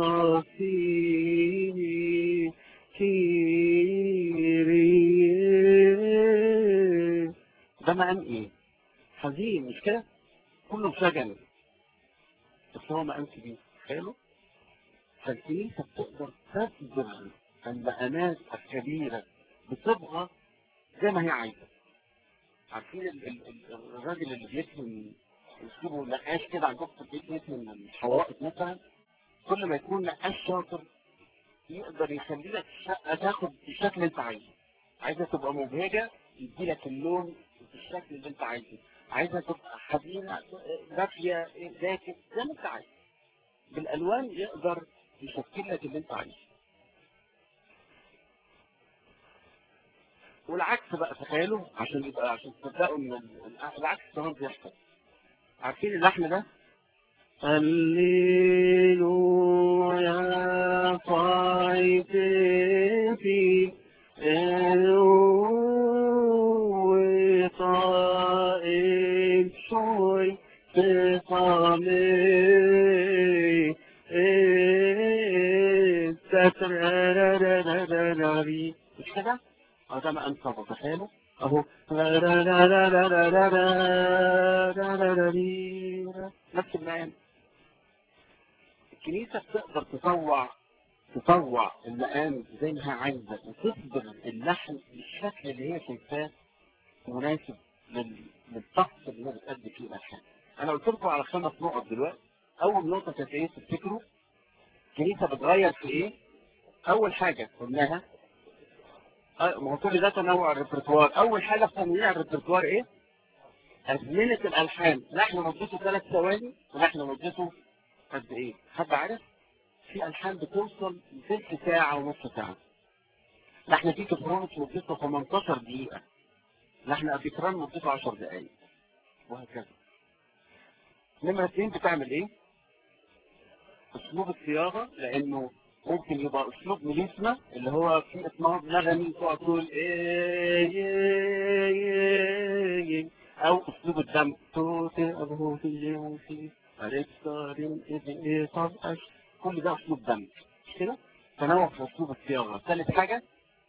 كيري ده مقام ايه؟ حزين مش كده؟ كله سجن بس هو مقام كبير تخيلوا فالكنيسة بتقدر تصبغ المقامات الكبيرة بصبغة زي ما هي عايزة عارفين ال- ال- ال- الراجل اللي بيرسم يسيبه نقاش كده عندكم في البيت يرسم الحوائط مثلا كل ما يكون نقاش شاطر يقدر يخلي لك الشقة تاخد الشكل اللي انت عايزه عايزة تبقى مبهجة يدي لك اللون بالشكل اللي انت عايزه عايزها تبقى حزينة دافية ذاكر زي ما انت عايز بالالوان يقدر يشكل لك اللي انت عايزه والعكس بقى تخيلوا عشان يبقى عشان تصدقوا ان ال- العكس كمان بيحصل عارفين اللحن ده؟ هللويا فايتي وطائب شوي تقامي تتراراراراراري مش كده؟ ده مقام صبا تخيلوا اهو نفس المقام الكنيسة بتقدر تطوع تطوع المقام زي ما هي عايزة وتصبر اللحن بالشكل اللي هي شايفاه مناسب لل- للطقس اللي هي بتأدي فيه الألحان. أنا قلت لكم على خمس نقط دلوقتي. أول نقطة كانت إيه تفتكروا؟ الكنيسة بتغير في إيه؟ أول حاجة قلناها آه، ما هو كل ده تنوع الريpertoire أول حاجة في تنويع الريpertoire إيه؟ أزمنة الألحان لحن مدته ثلاث ثواني ولحن مدته قد إيه؟ حد عارف؟ في ألحان بتوصل لثلث ساعة ونص ساعة. لحن فيه كفرونس مدته 18 دقيقة. لحن أبيكران مدته 10 دقايق. وهكذا. نمرة اثنين بتعمل إيه؟ أسلوب الصياغة لأنه ممكن يبقى أسلوب ميليسما اللي هو فيه إطناب نغمي تقعد تقول إيه إيه إيه إيه أو أسلوب الدم توتي أبوه في اليوم في أليكسارين إذن إيه طب أش كل ده أسلوب دم مش كده؟ تنوع في أسلوب الصياغة ثالث حاجة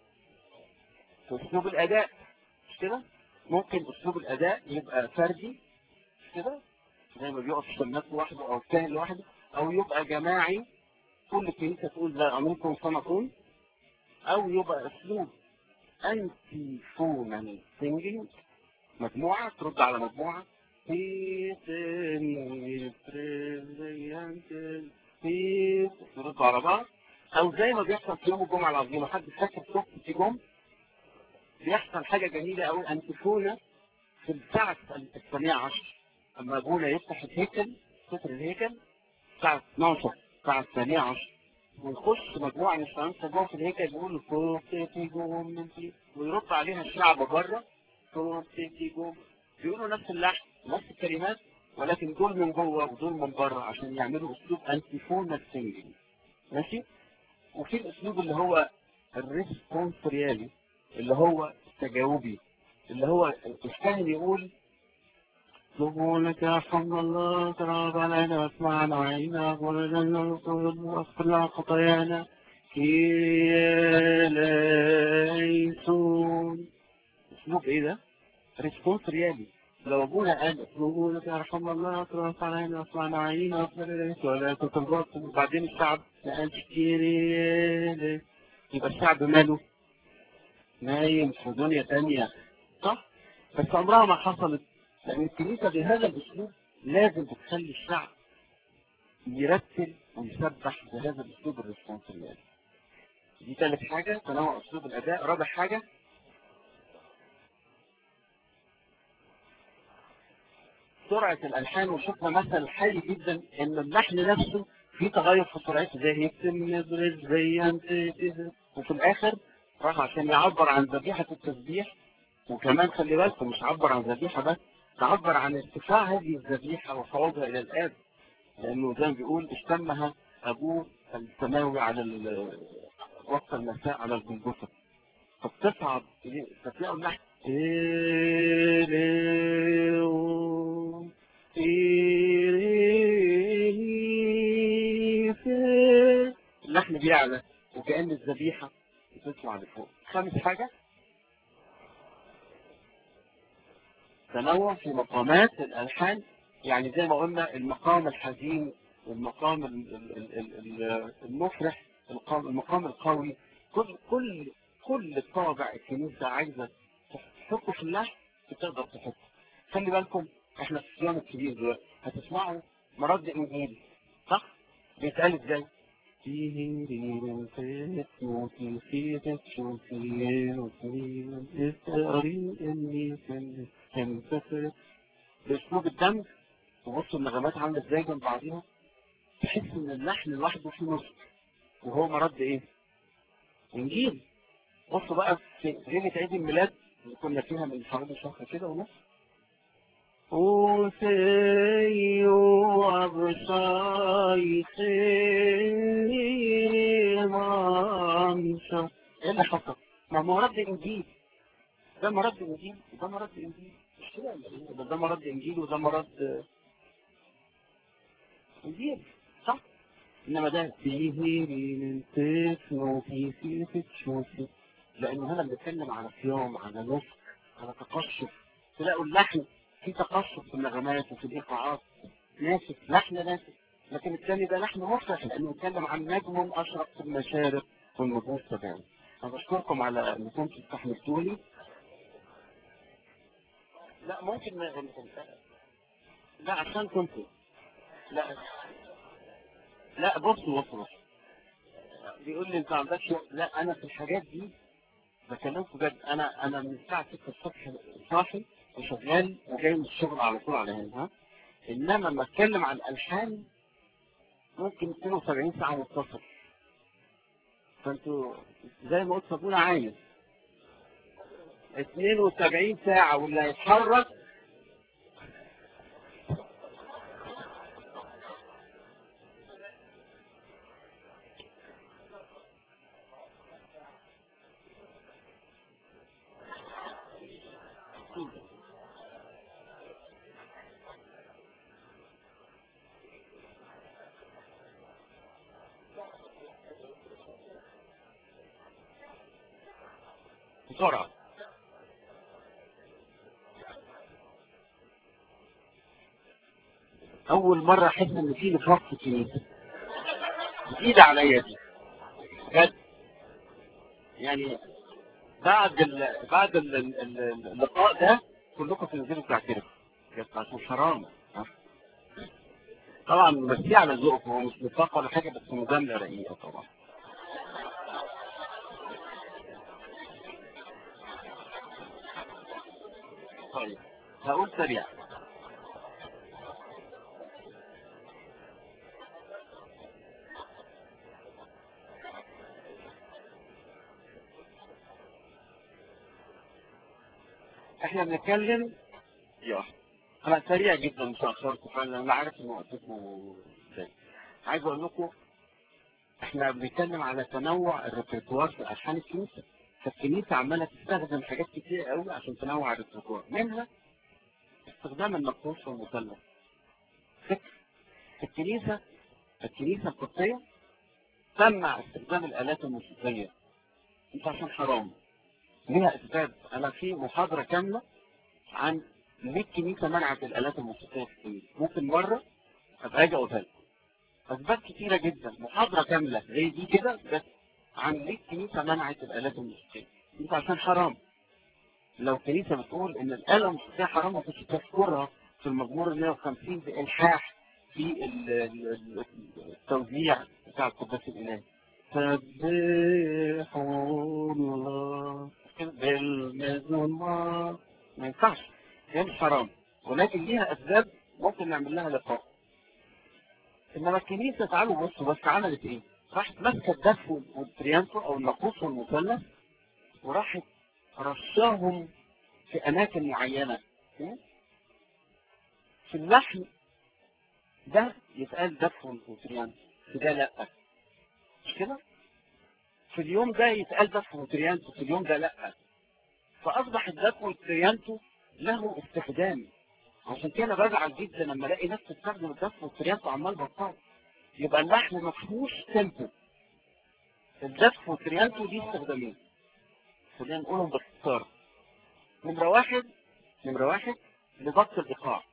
في أسلوب الأداء مش كده؟ ممكن أسلوب الأداء يبقى فردي مش كده؟ زي ما بيقف الشماس لوحده أو الكاهن لوحده أو يبقى جماعي كل كنيسة تقول لا أمركم صنفون أو يبقى أسلوب أنتي فونال سينجينج مجموعة ترد على مجموعة في سني بريليانت في تردوا على بعض أو زي ما بيحصل في يوم الجمعة العظيمة حد فاكر صوت في جم بيحصل حاجة جميلة أوي أنتيفونا في الساعة الثانية عشر أما أبونا يفتح الهيكل ستر الهيكل الساعة 12 الساعة الثانية عشر ونخش مجموعة من الشمس جوه في الهيكل يقولوا فوق تيجي جوه من في ويرد عليها الشعب بره فوق تيجي جوه بيقولوا نفس اللحن نفس الكلمات ولكن دول من جوه ودول من بره عشان يعملوا اسلوب انتيفونا سينجل ماشي وفي الاسلوب اللي هو الريسبونسريالي اللي هو التجاوبي اللي هو الكاهن يقول سبحانك يا حمد الله تراب علينا واسمعنا وعينا ولنا واغفر لنا خطايانا كيليسون اسلوب ايه ده؟ ريسبونس ريالي لو ابونا قال سبحانك يا رحم الله تراب علينا واسمعنا وعينا واغفر لنا ولا تتنبط وبعدين الشعب ما قالش كيلي يبقى الشعب ماله؟ نايم في دنيا تانية صح؟ بس عمرها ما حصلت لأن الكنيسة بهذا الأسلوب لازم تخلي الشعب يرتل ويسبح بهذا الأسلوب الريسبونسيبل دي ثالث حاجة تنوع أسلوب الأداء رابع حاجة سرعة الألحان وشفنا مثل حي جدا إن اللحن نفسه فيه تغير في سرعته زي يكتم نبرز زي أنت وفي الآخر راح عشان يعبر عن ذبيحة التسبيح وكمان خلي بالكم مش عبر عن ذبيحة بس تعبر عن ارتفاع هذه الذبيحة وصعودها إلى الآب لأنه زي ما بيقول اشتمها أبوه السماوي على ال- وقت المساء على الجلجثة فبتصعد فتلاقوا اللحن إيريو إيريو اللحن بيعلى وكأن الذبيحة بتطلع لفوق خامس حاجة تنوع في مقامات الألحان يعني زي ما قلنا المقام الحزين والمقام ال- ال- ال- ال- ال- المفرح القام- المقام القوي كل كل كل طابع الكنيسة عايزة تحطه في اللحن بتقدر تحطه خلي بالكم احنا في الصيام الكبير دلوقتي هتسمعوا مرد انجيل صح؟ بيتقال ازاي؟ باسلوب الدم وبصوا النغمات عامله ازاي جنب بعضيها تحس ان اللحن لوحده فيه نص وهو مرد ايه؟ انجيل بصوا بقى في ليله عيد الميلاد اللي كنا فيها من حوالي شهر كده ونص أوسيو أبصاي مامشا إيه اللي حصل؟ ما مرد إنجيل ده مرد إنجيل وده مرد إنجيل مش كده ولا إيه؟ ده- ده مرد إنجيل وده مرد إنجيل صح؟ إنما ده فيه من تسمو في في تشوفي لأن هنا بنتكلم على صيام على نسك على تقشف تلاقوا اللحن في تقشف في النغمات وفي الإيقاعات ناسف لحن ناسف لكن الثاني ده لحن مفرح لأنه بيتكلم عن نجم أشرق في المشارق والنجوم تبان أنا بشكركم على إن كنتوا استحملتوني لا ممكن ما لا عشان كنتوا لا لا بصوا بصوا بصوا بيقول لي انت ما عندكش وقت. لا انا في الحاجات دي بكلمكم بجد انا انا من الساعه 6 الصبح صاحي وشغال وجاي من الشغل على طول على هنا ها انما لما اتكلم عن الالحان ممكن 72 ساعه متصل فانتوا زي ما قلت صابونه عايز 72 ساعه واللي هيتحرك بسرعه اول مره احس ان في نفاق في الكنيسه جديده عليا دي بجد يعني بعد ال... بعد ال... ال... ال- اللقاء ده كلكم تنزلوا تعترفوا بجد عشان حرام ها؟ طبعا بمسيه على ذوقكم هو مش نفاق ولا حاجه بس مجامله رقيقه طبعا طيب هقول سريع احنا بنتكلم يا انا سريع جدا مش هاخركم فعلا انا عارف ان وقتكم ازاي عايز اقول لكم احنا بنتكلم على تنوع الريperتوار في الحان الكنيسه فالكنيسه عماله تستخدم حاجات كتير قوي عشان تنوع الريperتوار منها استخدام النقوش والمثلث فكر الكنيسه الكنيسه القبطيه تمنع استخدام الالات الموسيقيه مش عشان حرام ليها اسباب انا في محاضره كامله عن ليه الكنيسه منعت الالات الموسيقيه في الكنيسه ممكن مره ابقى اجي اقولها لكم اسباب كتيره جدا محاضره كامله زي دي كده بس عن ليه الكنيسه منعت الالات الموسيقيه مش عشان حرام لو الكنيسه بتقول ان الاله الموسيقيه حرام ما كنتش تذكرها في المزمور ال 150 بالحاح في ال- ال- ال- التوزيع بتاع القداس الالهي سبحوا الله بالمزمار ما ينفعش هي مش حرام ولكن ليها اسباب ممكن نعمل لها لقاء انما الكنيسه تعالوا بصوا بس عملت ايه؟ راحت ماسكه الدف والتريانتو او الناقوس والمثلث وراحت رشاهم في اماكن معينه في اللحن ده يتقال دف وتريانتو في ده لا مش كده؟ في اليوم ده يتقال دف وتريانتو في اليوم ده لا فاصبح الدف والتريانتو له استخدام عشان كده بزعل جدا لما الاقي ناس تستخدم الدف والتريانتو عمال بطال يبقى اللحن ما فيهوش تيمبو الدف والتريانتو دي استخدامين خلينا نقولهم باختصار نمرة واحد نمرة واحد لضبط الإيقاع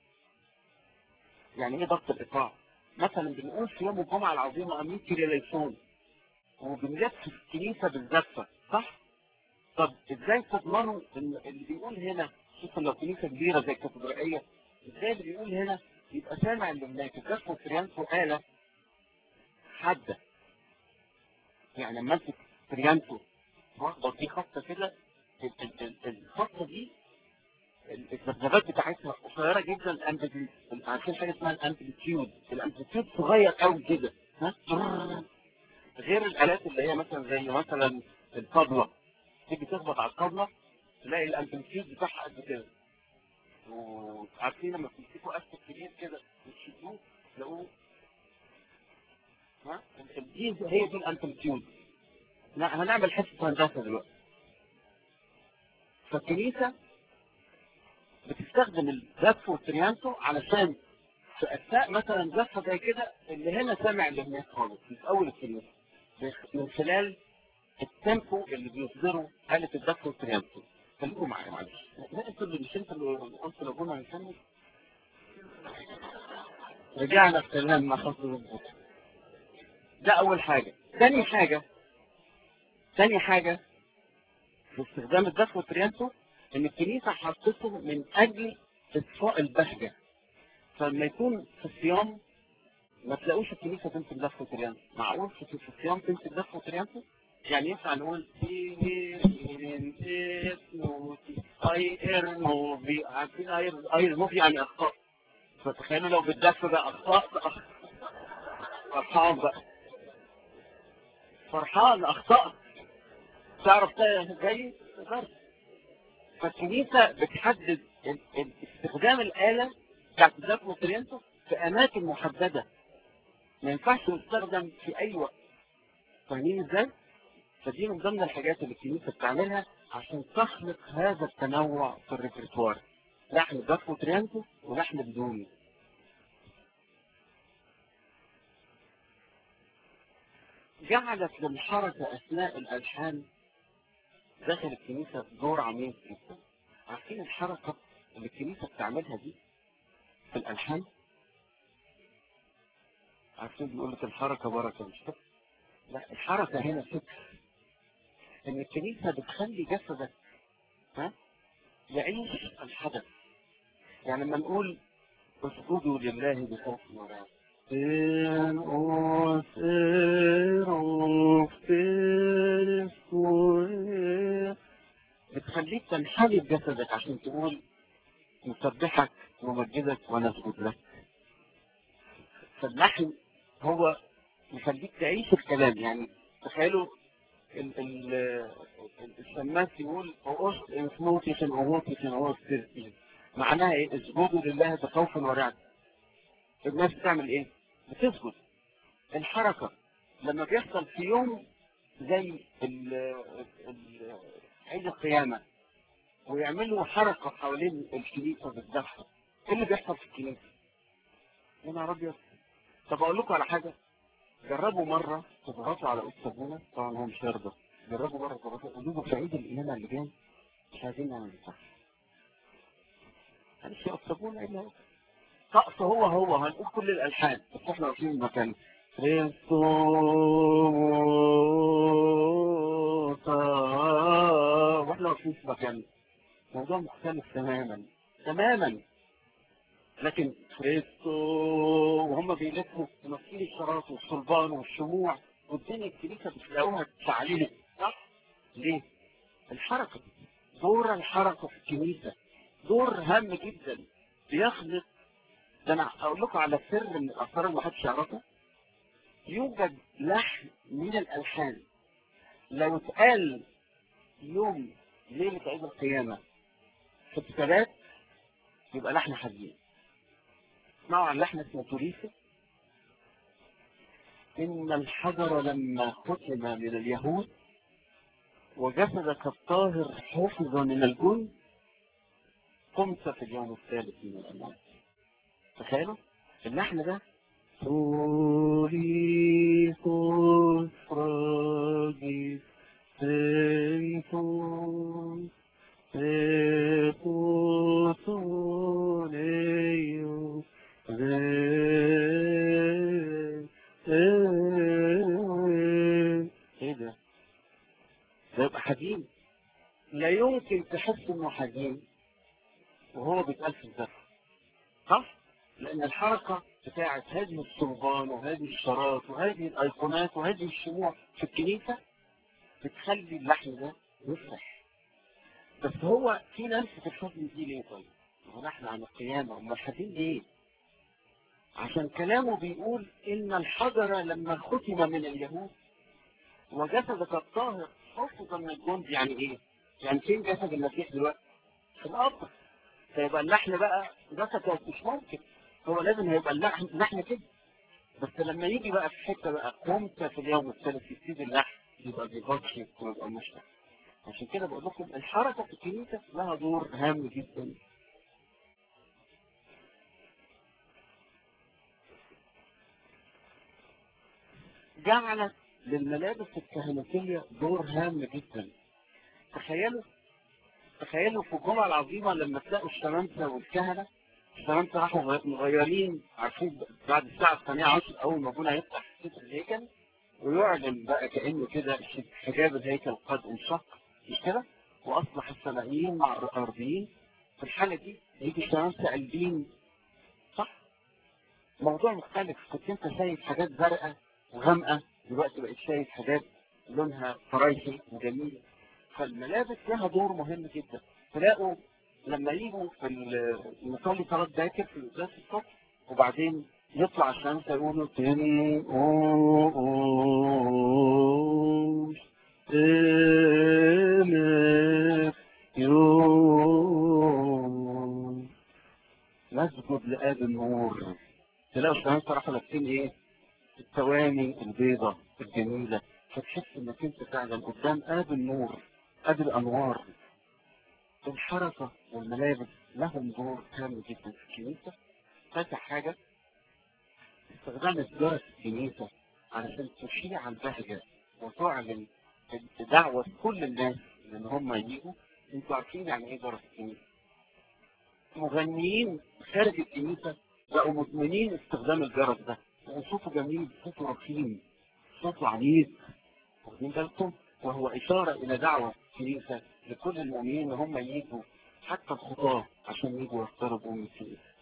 يعني إيه ضبط الإيقاع؟ مثلا بنقول في يوم الجمعة العظيمة أمين كريليسون وبنلف في الكنيسة بالزفة صح؟ طب ازاي تضمنوا ان اللي بيقول هنا خصوصا لو كنيسة كبيرة زي الكاتدرائية ازاي اللي بيقول هنا يبقى سامع اللي هناك الجف والتريانتو آلة حادة يعني لما امسك تريانتو واخبط دي خطة كده ال- ال- ال- الخطة دي ال- الذبذبات بتاعتها قصيرة جدا الامبليتيود عارفين حاجة اسمها الامبليتيود الامبليتيود صغير قوي كده ها غير الآلات اللي هي مثلا زي مثلا الطبلة تيجي تخبط على الطبلة تلاقي الامبليتيود بتاعها قد كده وعارفين لما بتمسكوا استك كبير كده وتشدوه تلاقوه ها ال- ال- دي هي دي الامبليتيود لا هنعمل حصة هندسة دلوقتي فالكنيسة بتستخدم الزف والتريانتو علشان في أثناء مثلا زفة زي كده اللي هنا سامع اللي هناك خالص في أول الكنيسة بخ- من خلال التيمبو اللي بيصدروا آلة الدفع والتريانتو خليكم معايا معلش لا انتوا اللي مش انتوا اللي قلتوا لابونا هنكمل رجعنا في كلامنا خاص بالظبط ده أول حاجة ثاني حاجة ثاني حاجة في استخدام الدفع والتريانتو إن الكنيسة حطته من أجل إطفاء البهجة فلما يكون في الصيام ما تلاقوش الكنيسة تمسك دفع وتريانتو معقول في في الصيام تمسك دفع وتريانتو يعني ينفع نقول اير موفي عارفين اير اير موفي يعني اخطاء فتخيلوا لو بالدفع بقى اخطاء بقى فرحان بقى فرحان اخطاء تعرف جاي غير فالكنيسة بتحدد ال- ال- استخدام الآلة بتاعت الدفع والتريانتو في أماكن محددة ما ينفعش تستخدم في أي وقت فاهمين ازاي؟ فدي من ضمن الحاجات اللي الكنيسة بتعملها عشان تخلق هذا التنوع في الريperتوار لحن دف وتريانتو ولحن بدوني جعلت للحركة أثناء الألحان داخل الكنيسة دور عميق جدا عارفين الحركة اللي الكنيسة بتعملها دي في الألحان عارفين بيقول لك الحركة بركة مش كده لا الحركة هنا فكر ان الكنيسة بتخلي جسدك ها يعيش الحدث يعني لما نقول اسجدوا لله بخوف ورعب إن أسيروا في السوء بتخليك تنحني بجسدك عشان تقول نسبحك ونمجدك ونسجد لك فاللحن هو يخليك تعيش الكلام يعني تخيلوا ال- ال- ال- الشماس يقول أوست انفلوتيشن أوتيشن أوستيشن معناها ايه؟ اسجدوا لله بخوف ورعب الناس بتعمل ايه؟ بتسجد الحركة لما بيحصل في يوم زي ال- ال- عيد القيامة ويعملوا حركة حوالين الكنيسة بالدفع ايه اللي بيحصل في الكنيسة؟ يا نهار ابيض طب اقول لكم على حاجة جربوا مرة تضغطوا على أستاذ ابونا طبعا هو مش هيرضى جربوا مرة تضغطوا قولوا له في عيد القيامة اللي جاي مش عايزين نعمل صح معلش يا أستاذ ابونا ايه اللي هو طقس هو هو هنقول كل الألحان بس احنا واقفين المكان واحنا واقفين في مكان موضوع مختلف تماما تماما لكن كريستو وهم بيلفوا تمثيل الشراط والصلبان والشموع والدنيا الكنيسه بتلاقوها تعليل صح؟ ليه؟ الحركه دور الحركه في الكنيسه دور هام جدا بيخلق ده انا اقول لكم على سر من الاسرار اللي محدش يعرفه يوجد لحن من الالحان لو اتقال يوم ليله عيد القيامه في الثبات يبقى لحن حزين اسمعوا عن لحن اسمه توريثة إن الحجر لما ختم من اليهود وجسدك الطاهر حفظ من الجند قمت في اليوم الثالث من الأموات تخيلوا اللحن ده توريثوس راجي سيفون سيفوسونيو ايه ده؟ ده يبقى حزين لا يمكن تحس انه حزين وهو بيتقال في الزفة صح؟ لأن الحركة بتاعت هذه الصلبان وهذه الشراط وهذه الأيقونات وهذه الشموع في الكنيسة بتخلي اللحن ده يفرح بس هو في ناس بتفهم دي ليه طيب؟ هو نحن عن القيامة أما الحزين ليه؟ عشان كلامه بيقول إن الحجر لما ختم من اليهود وجسدك الطاهر حفظ من الجند يعني إيه؟ يعني فين جسد المسيح دلوقتي؟ في القبر فيبقى اللحن بقى جسد مش ممكن هو لازم هيبقى اللحن اللحن كده بس لما يجي بقى في حته بقى قمت في اليوم الثالث يبتدي اللحن يبقى بيغطي ويبقى مشتغل عشان كده بقول لكم الحركه في الكنيسه لها دور هام جدا جعلت للملابس الكهنوتية دور هام جدا تخيلوا تخيلوا في الجمعة العظيمة لما تلاقوا الشمامسة والكهنة الشمامسة راحوا مغيرين عارفين بعد الساعة الثانية عشر أول ما أبونا يفتح ستر الهيكل ويعلن بقى كأنه كده حجاب الهيكل قد انشق مش كده؟ وأصبح السمائيين مع الأرضيين في الحالة دي يجي الشمامسة قلبين صح؟ موضوع مختلف كنت أنت شايف حاجات زرقاء وغامقة دلوقتي بقيت شايف حاجات لونها فرايحي وجميل فالملابس لها دور مهم جدا تلاقوا لما يجوا في نصلي صلاة باكر في القداس الصبح وبعدين يطلع الشمس يقولوا تاني أوه أوه إلك يوم نسجد لآب النور تلاقوا الشمس راحوا لابسين ايه؟ الثواني البيضة الجميلة فتحس انك انت فعلا قدام اب النور اب الانوار الحركة والملابس لهم دور هام جدا في الكنيسة ثالث حاجة استخدام الجرس في الكنيسة علشان تشيع البهجة وتعلن دعوة كل الناس ان هم يجوا انتوا عارفين يعني ايه جرس الكنيسة مغنيين خارج الكنيسة بقوا مدمنين استخدام الجرس ده وصوته جميل صوته رخيم صوته عميق واخدين بالكم وهو إشارة إلى دعوة كنيسة لكل المؤمنين إن هم يجوا حتى الخطاة عشان يجوا يقتربوا من الكنيسة.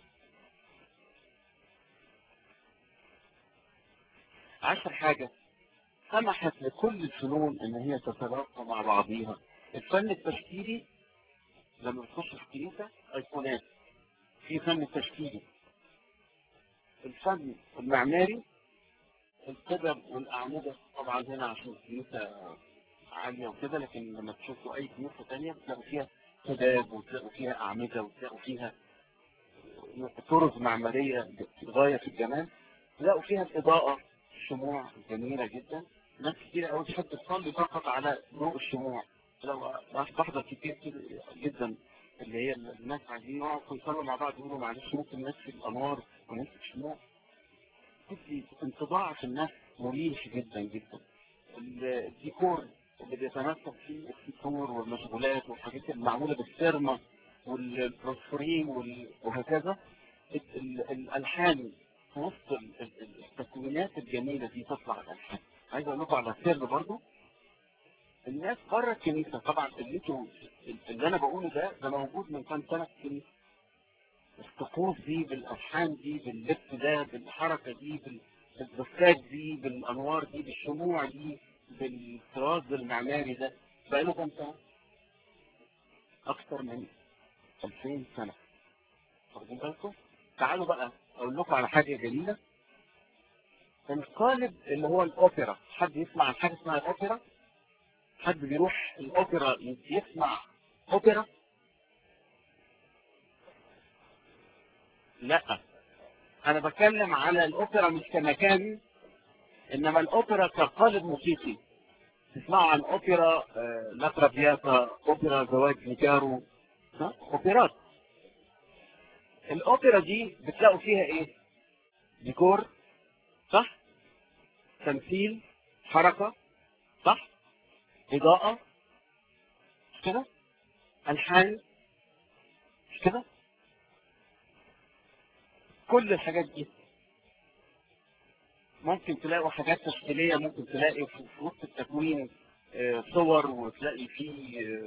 عشر حاجة سمحت لكل الفنون إن هي تتلاقى مع بعضيها. الفن التشكيلي لما بتخش في الكنيسة أيقونات في فن تشكيلي الفن المعماري القدم والأعمدة طبعا هنا عشان الكنيسة عالية وكده لكن لما تشوفوا أي كنيسة تانية بتلاقوا فيها قدام وتلاقوا فيها أعمدة وتلاقوا فيها طرز معمارية غاية في الجمال تلاقوا فيها الإضاءة الشموع جميلة جدا ناس كتير قوي تحب تصلي فقط على ضوء الشموع لو بحضر كتير جدا اللي هي الناس عايزين يقعدوا يصلوا مع بعض يقولوا معلش ممكن نطفي الأنوار ونطفي الشموع تدي انطباع في الناس مريح جدا جدا الديكور اللي بيتمثل فيه الديكور والمشغولات والحاجات المعموله بالسيرما والبروسفورين وهكذا الالحان في وسط التكوينات الجميله دي تطلع الالحان عايز اقول لكم على سر برضه الناس بره الكنيسه طبعا اللي انتوا اللي انا بقوله ده ده موجود من كام سنه في الكنيسه الطقوس دي بالالحان دي باللبس ده بالحركه دي بالبسات دي بالانوار دي بالشموع دي بالطراز المعماري ده بقى له كام سنه؟ اكثر من 2000 سنه واخدين بالكم؟ تعالوا بقى اقول لكم على حاجه جميله القالب اللي هو الاوبرا حد يسمع عن حاجه اسمها الاوبرا؟ حد بيروح الاوبرا يسمع اوبرا؟ لا انا بتكلم على الاوبرا مش كمكان انما الاوبرا كقالب موسيقي تسمعوا عن اوبرا آه لا ترابياتا اوبرا زواج نيكارو اوبرات الاوبرا دي بتلاقوا فيها ايه ديكور صح تمثيل حركة صح اضاءة مش كده الحان مش كده كل الحاجات دي ممكن تلاقوا حاجات تشكيلية ممكن تلاقي في وسط التكوين صور وتلاقي فيه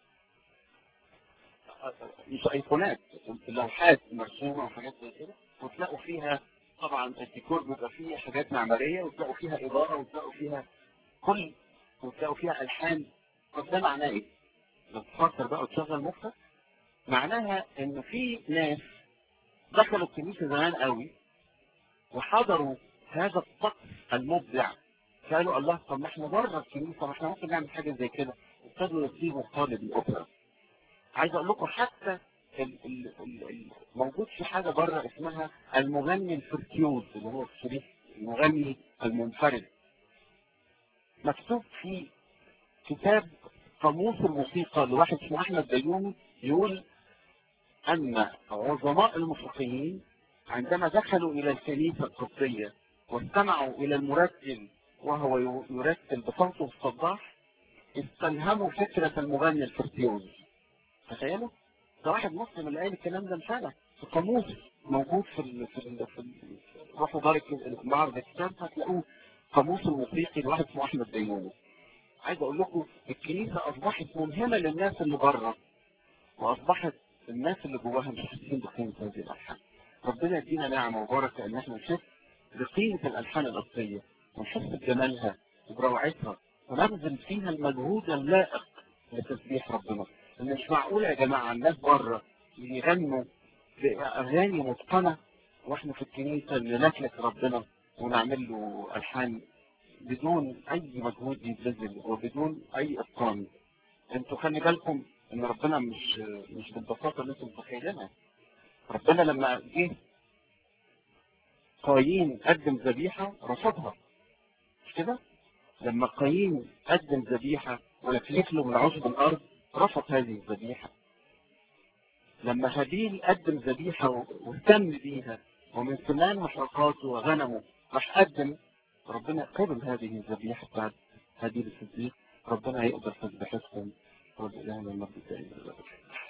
مش ايقونات لوحات مرسومة وحاجات زي كده وتلاقوا فيها طبعا الديكور بيبقى فيه حاجات معمارية وتلاقوا فيها إضاءة وتلاقوا فيها كل وتلاقوا فيها ألحان طب ده معناه إيه؟ لو تفكر بقى وتشغل مخك معناها إن في ناس دخلوا الكنيسة زمان قوي وحضروا هذا الطقس المبدع قالوا الله طب ما احنا بره الكنيسة ما احنا ممكن نعمل حاجة زي كده ابتدوا يصيبوا قالب الأوبرا عايز أقول لكم حتى ال ال ال موجود في حاجة بره اسمها المغني الفرتيوز اللي هو الشريف المغني المنفرد مكتوب في كتاب قاموس الموسيقى لواحد اسمه أحمد بيومي يقول أن عظماء الموسيقيين عندما دخلوا إلى الكنيسة القبطية واستمعوا إلى المرتل وهو ي- يرتل بصوته الصداح استلهموا فكرة المغني الفرتيوزي تخيلوا ده واحد مسلم اللي قال الكلام ده مش انا في قاموس موجود في ال في ال في ال روحوا دار الك- معرض الكتاب هتلاقوه قاموس الموسيقي لواحد اسمه احمد ديموني عايز اقول لكم الكنيسه اصبحت ملهمه للناس اللي بره واصبحت الناس اللي جواها مش حاسين بقيمه هذه الالحان ربنا يدينا نعمه وبركه ان احنا نشوف بقيمه الالحان الاصليه ونحس بجمالها وبروعتها ونبذل فيها المجهود اللائق لتسبيح ربنا مش معقول يا جماعه الناس بره يغنوا باغاني متقنه واحنا في الكنيسه نلكلك ربنا ونعمل له الحان بدون اي مجهود يتبذل وبدون اي اتقان انتوا خلي بالكم ان ربنا مش مش بالبساطه اللي انتم متخيلينها ربنا لما جه قايين قدم ذبيحه رفضها مش كده؟ لما قايين قدم ذبيحه ولكلف له من عشب الارض رفض هذه الذبيحه لما هابيل قدم ذبيحه واهتم بيها ومن سنان محرقاته وغنمه راح قدم ربنا قبل هذه الذبيحه بتاعت هابيل الصديق ربنا يقبل تذبيحتكم والإله من المجد الدائم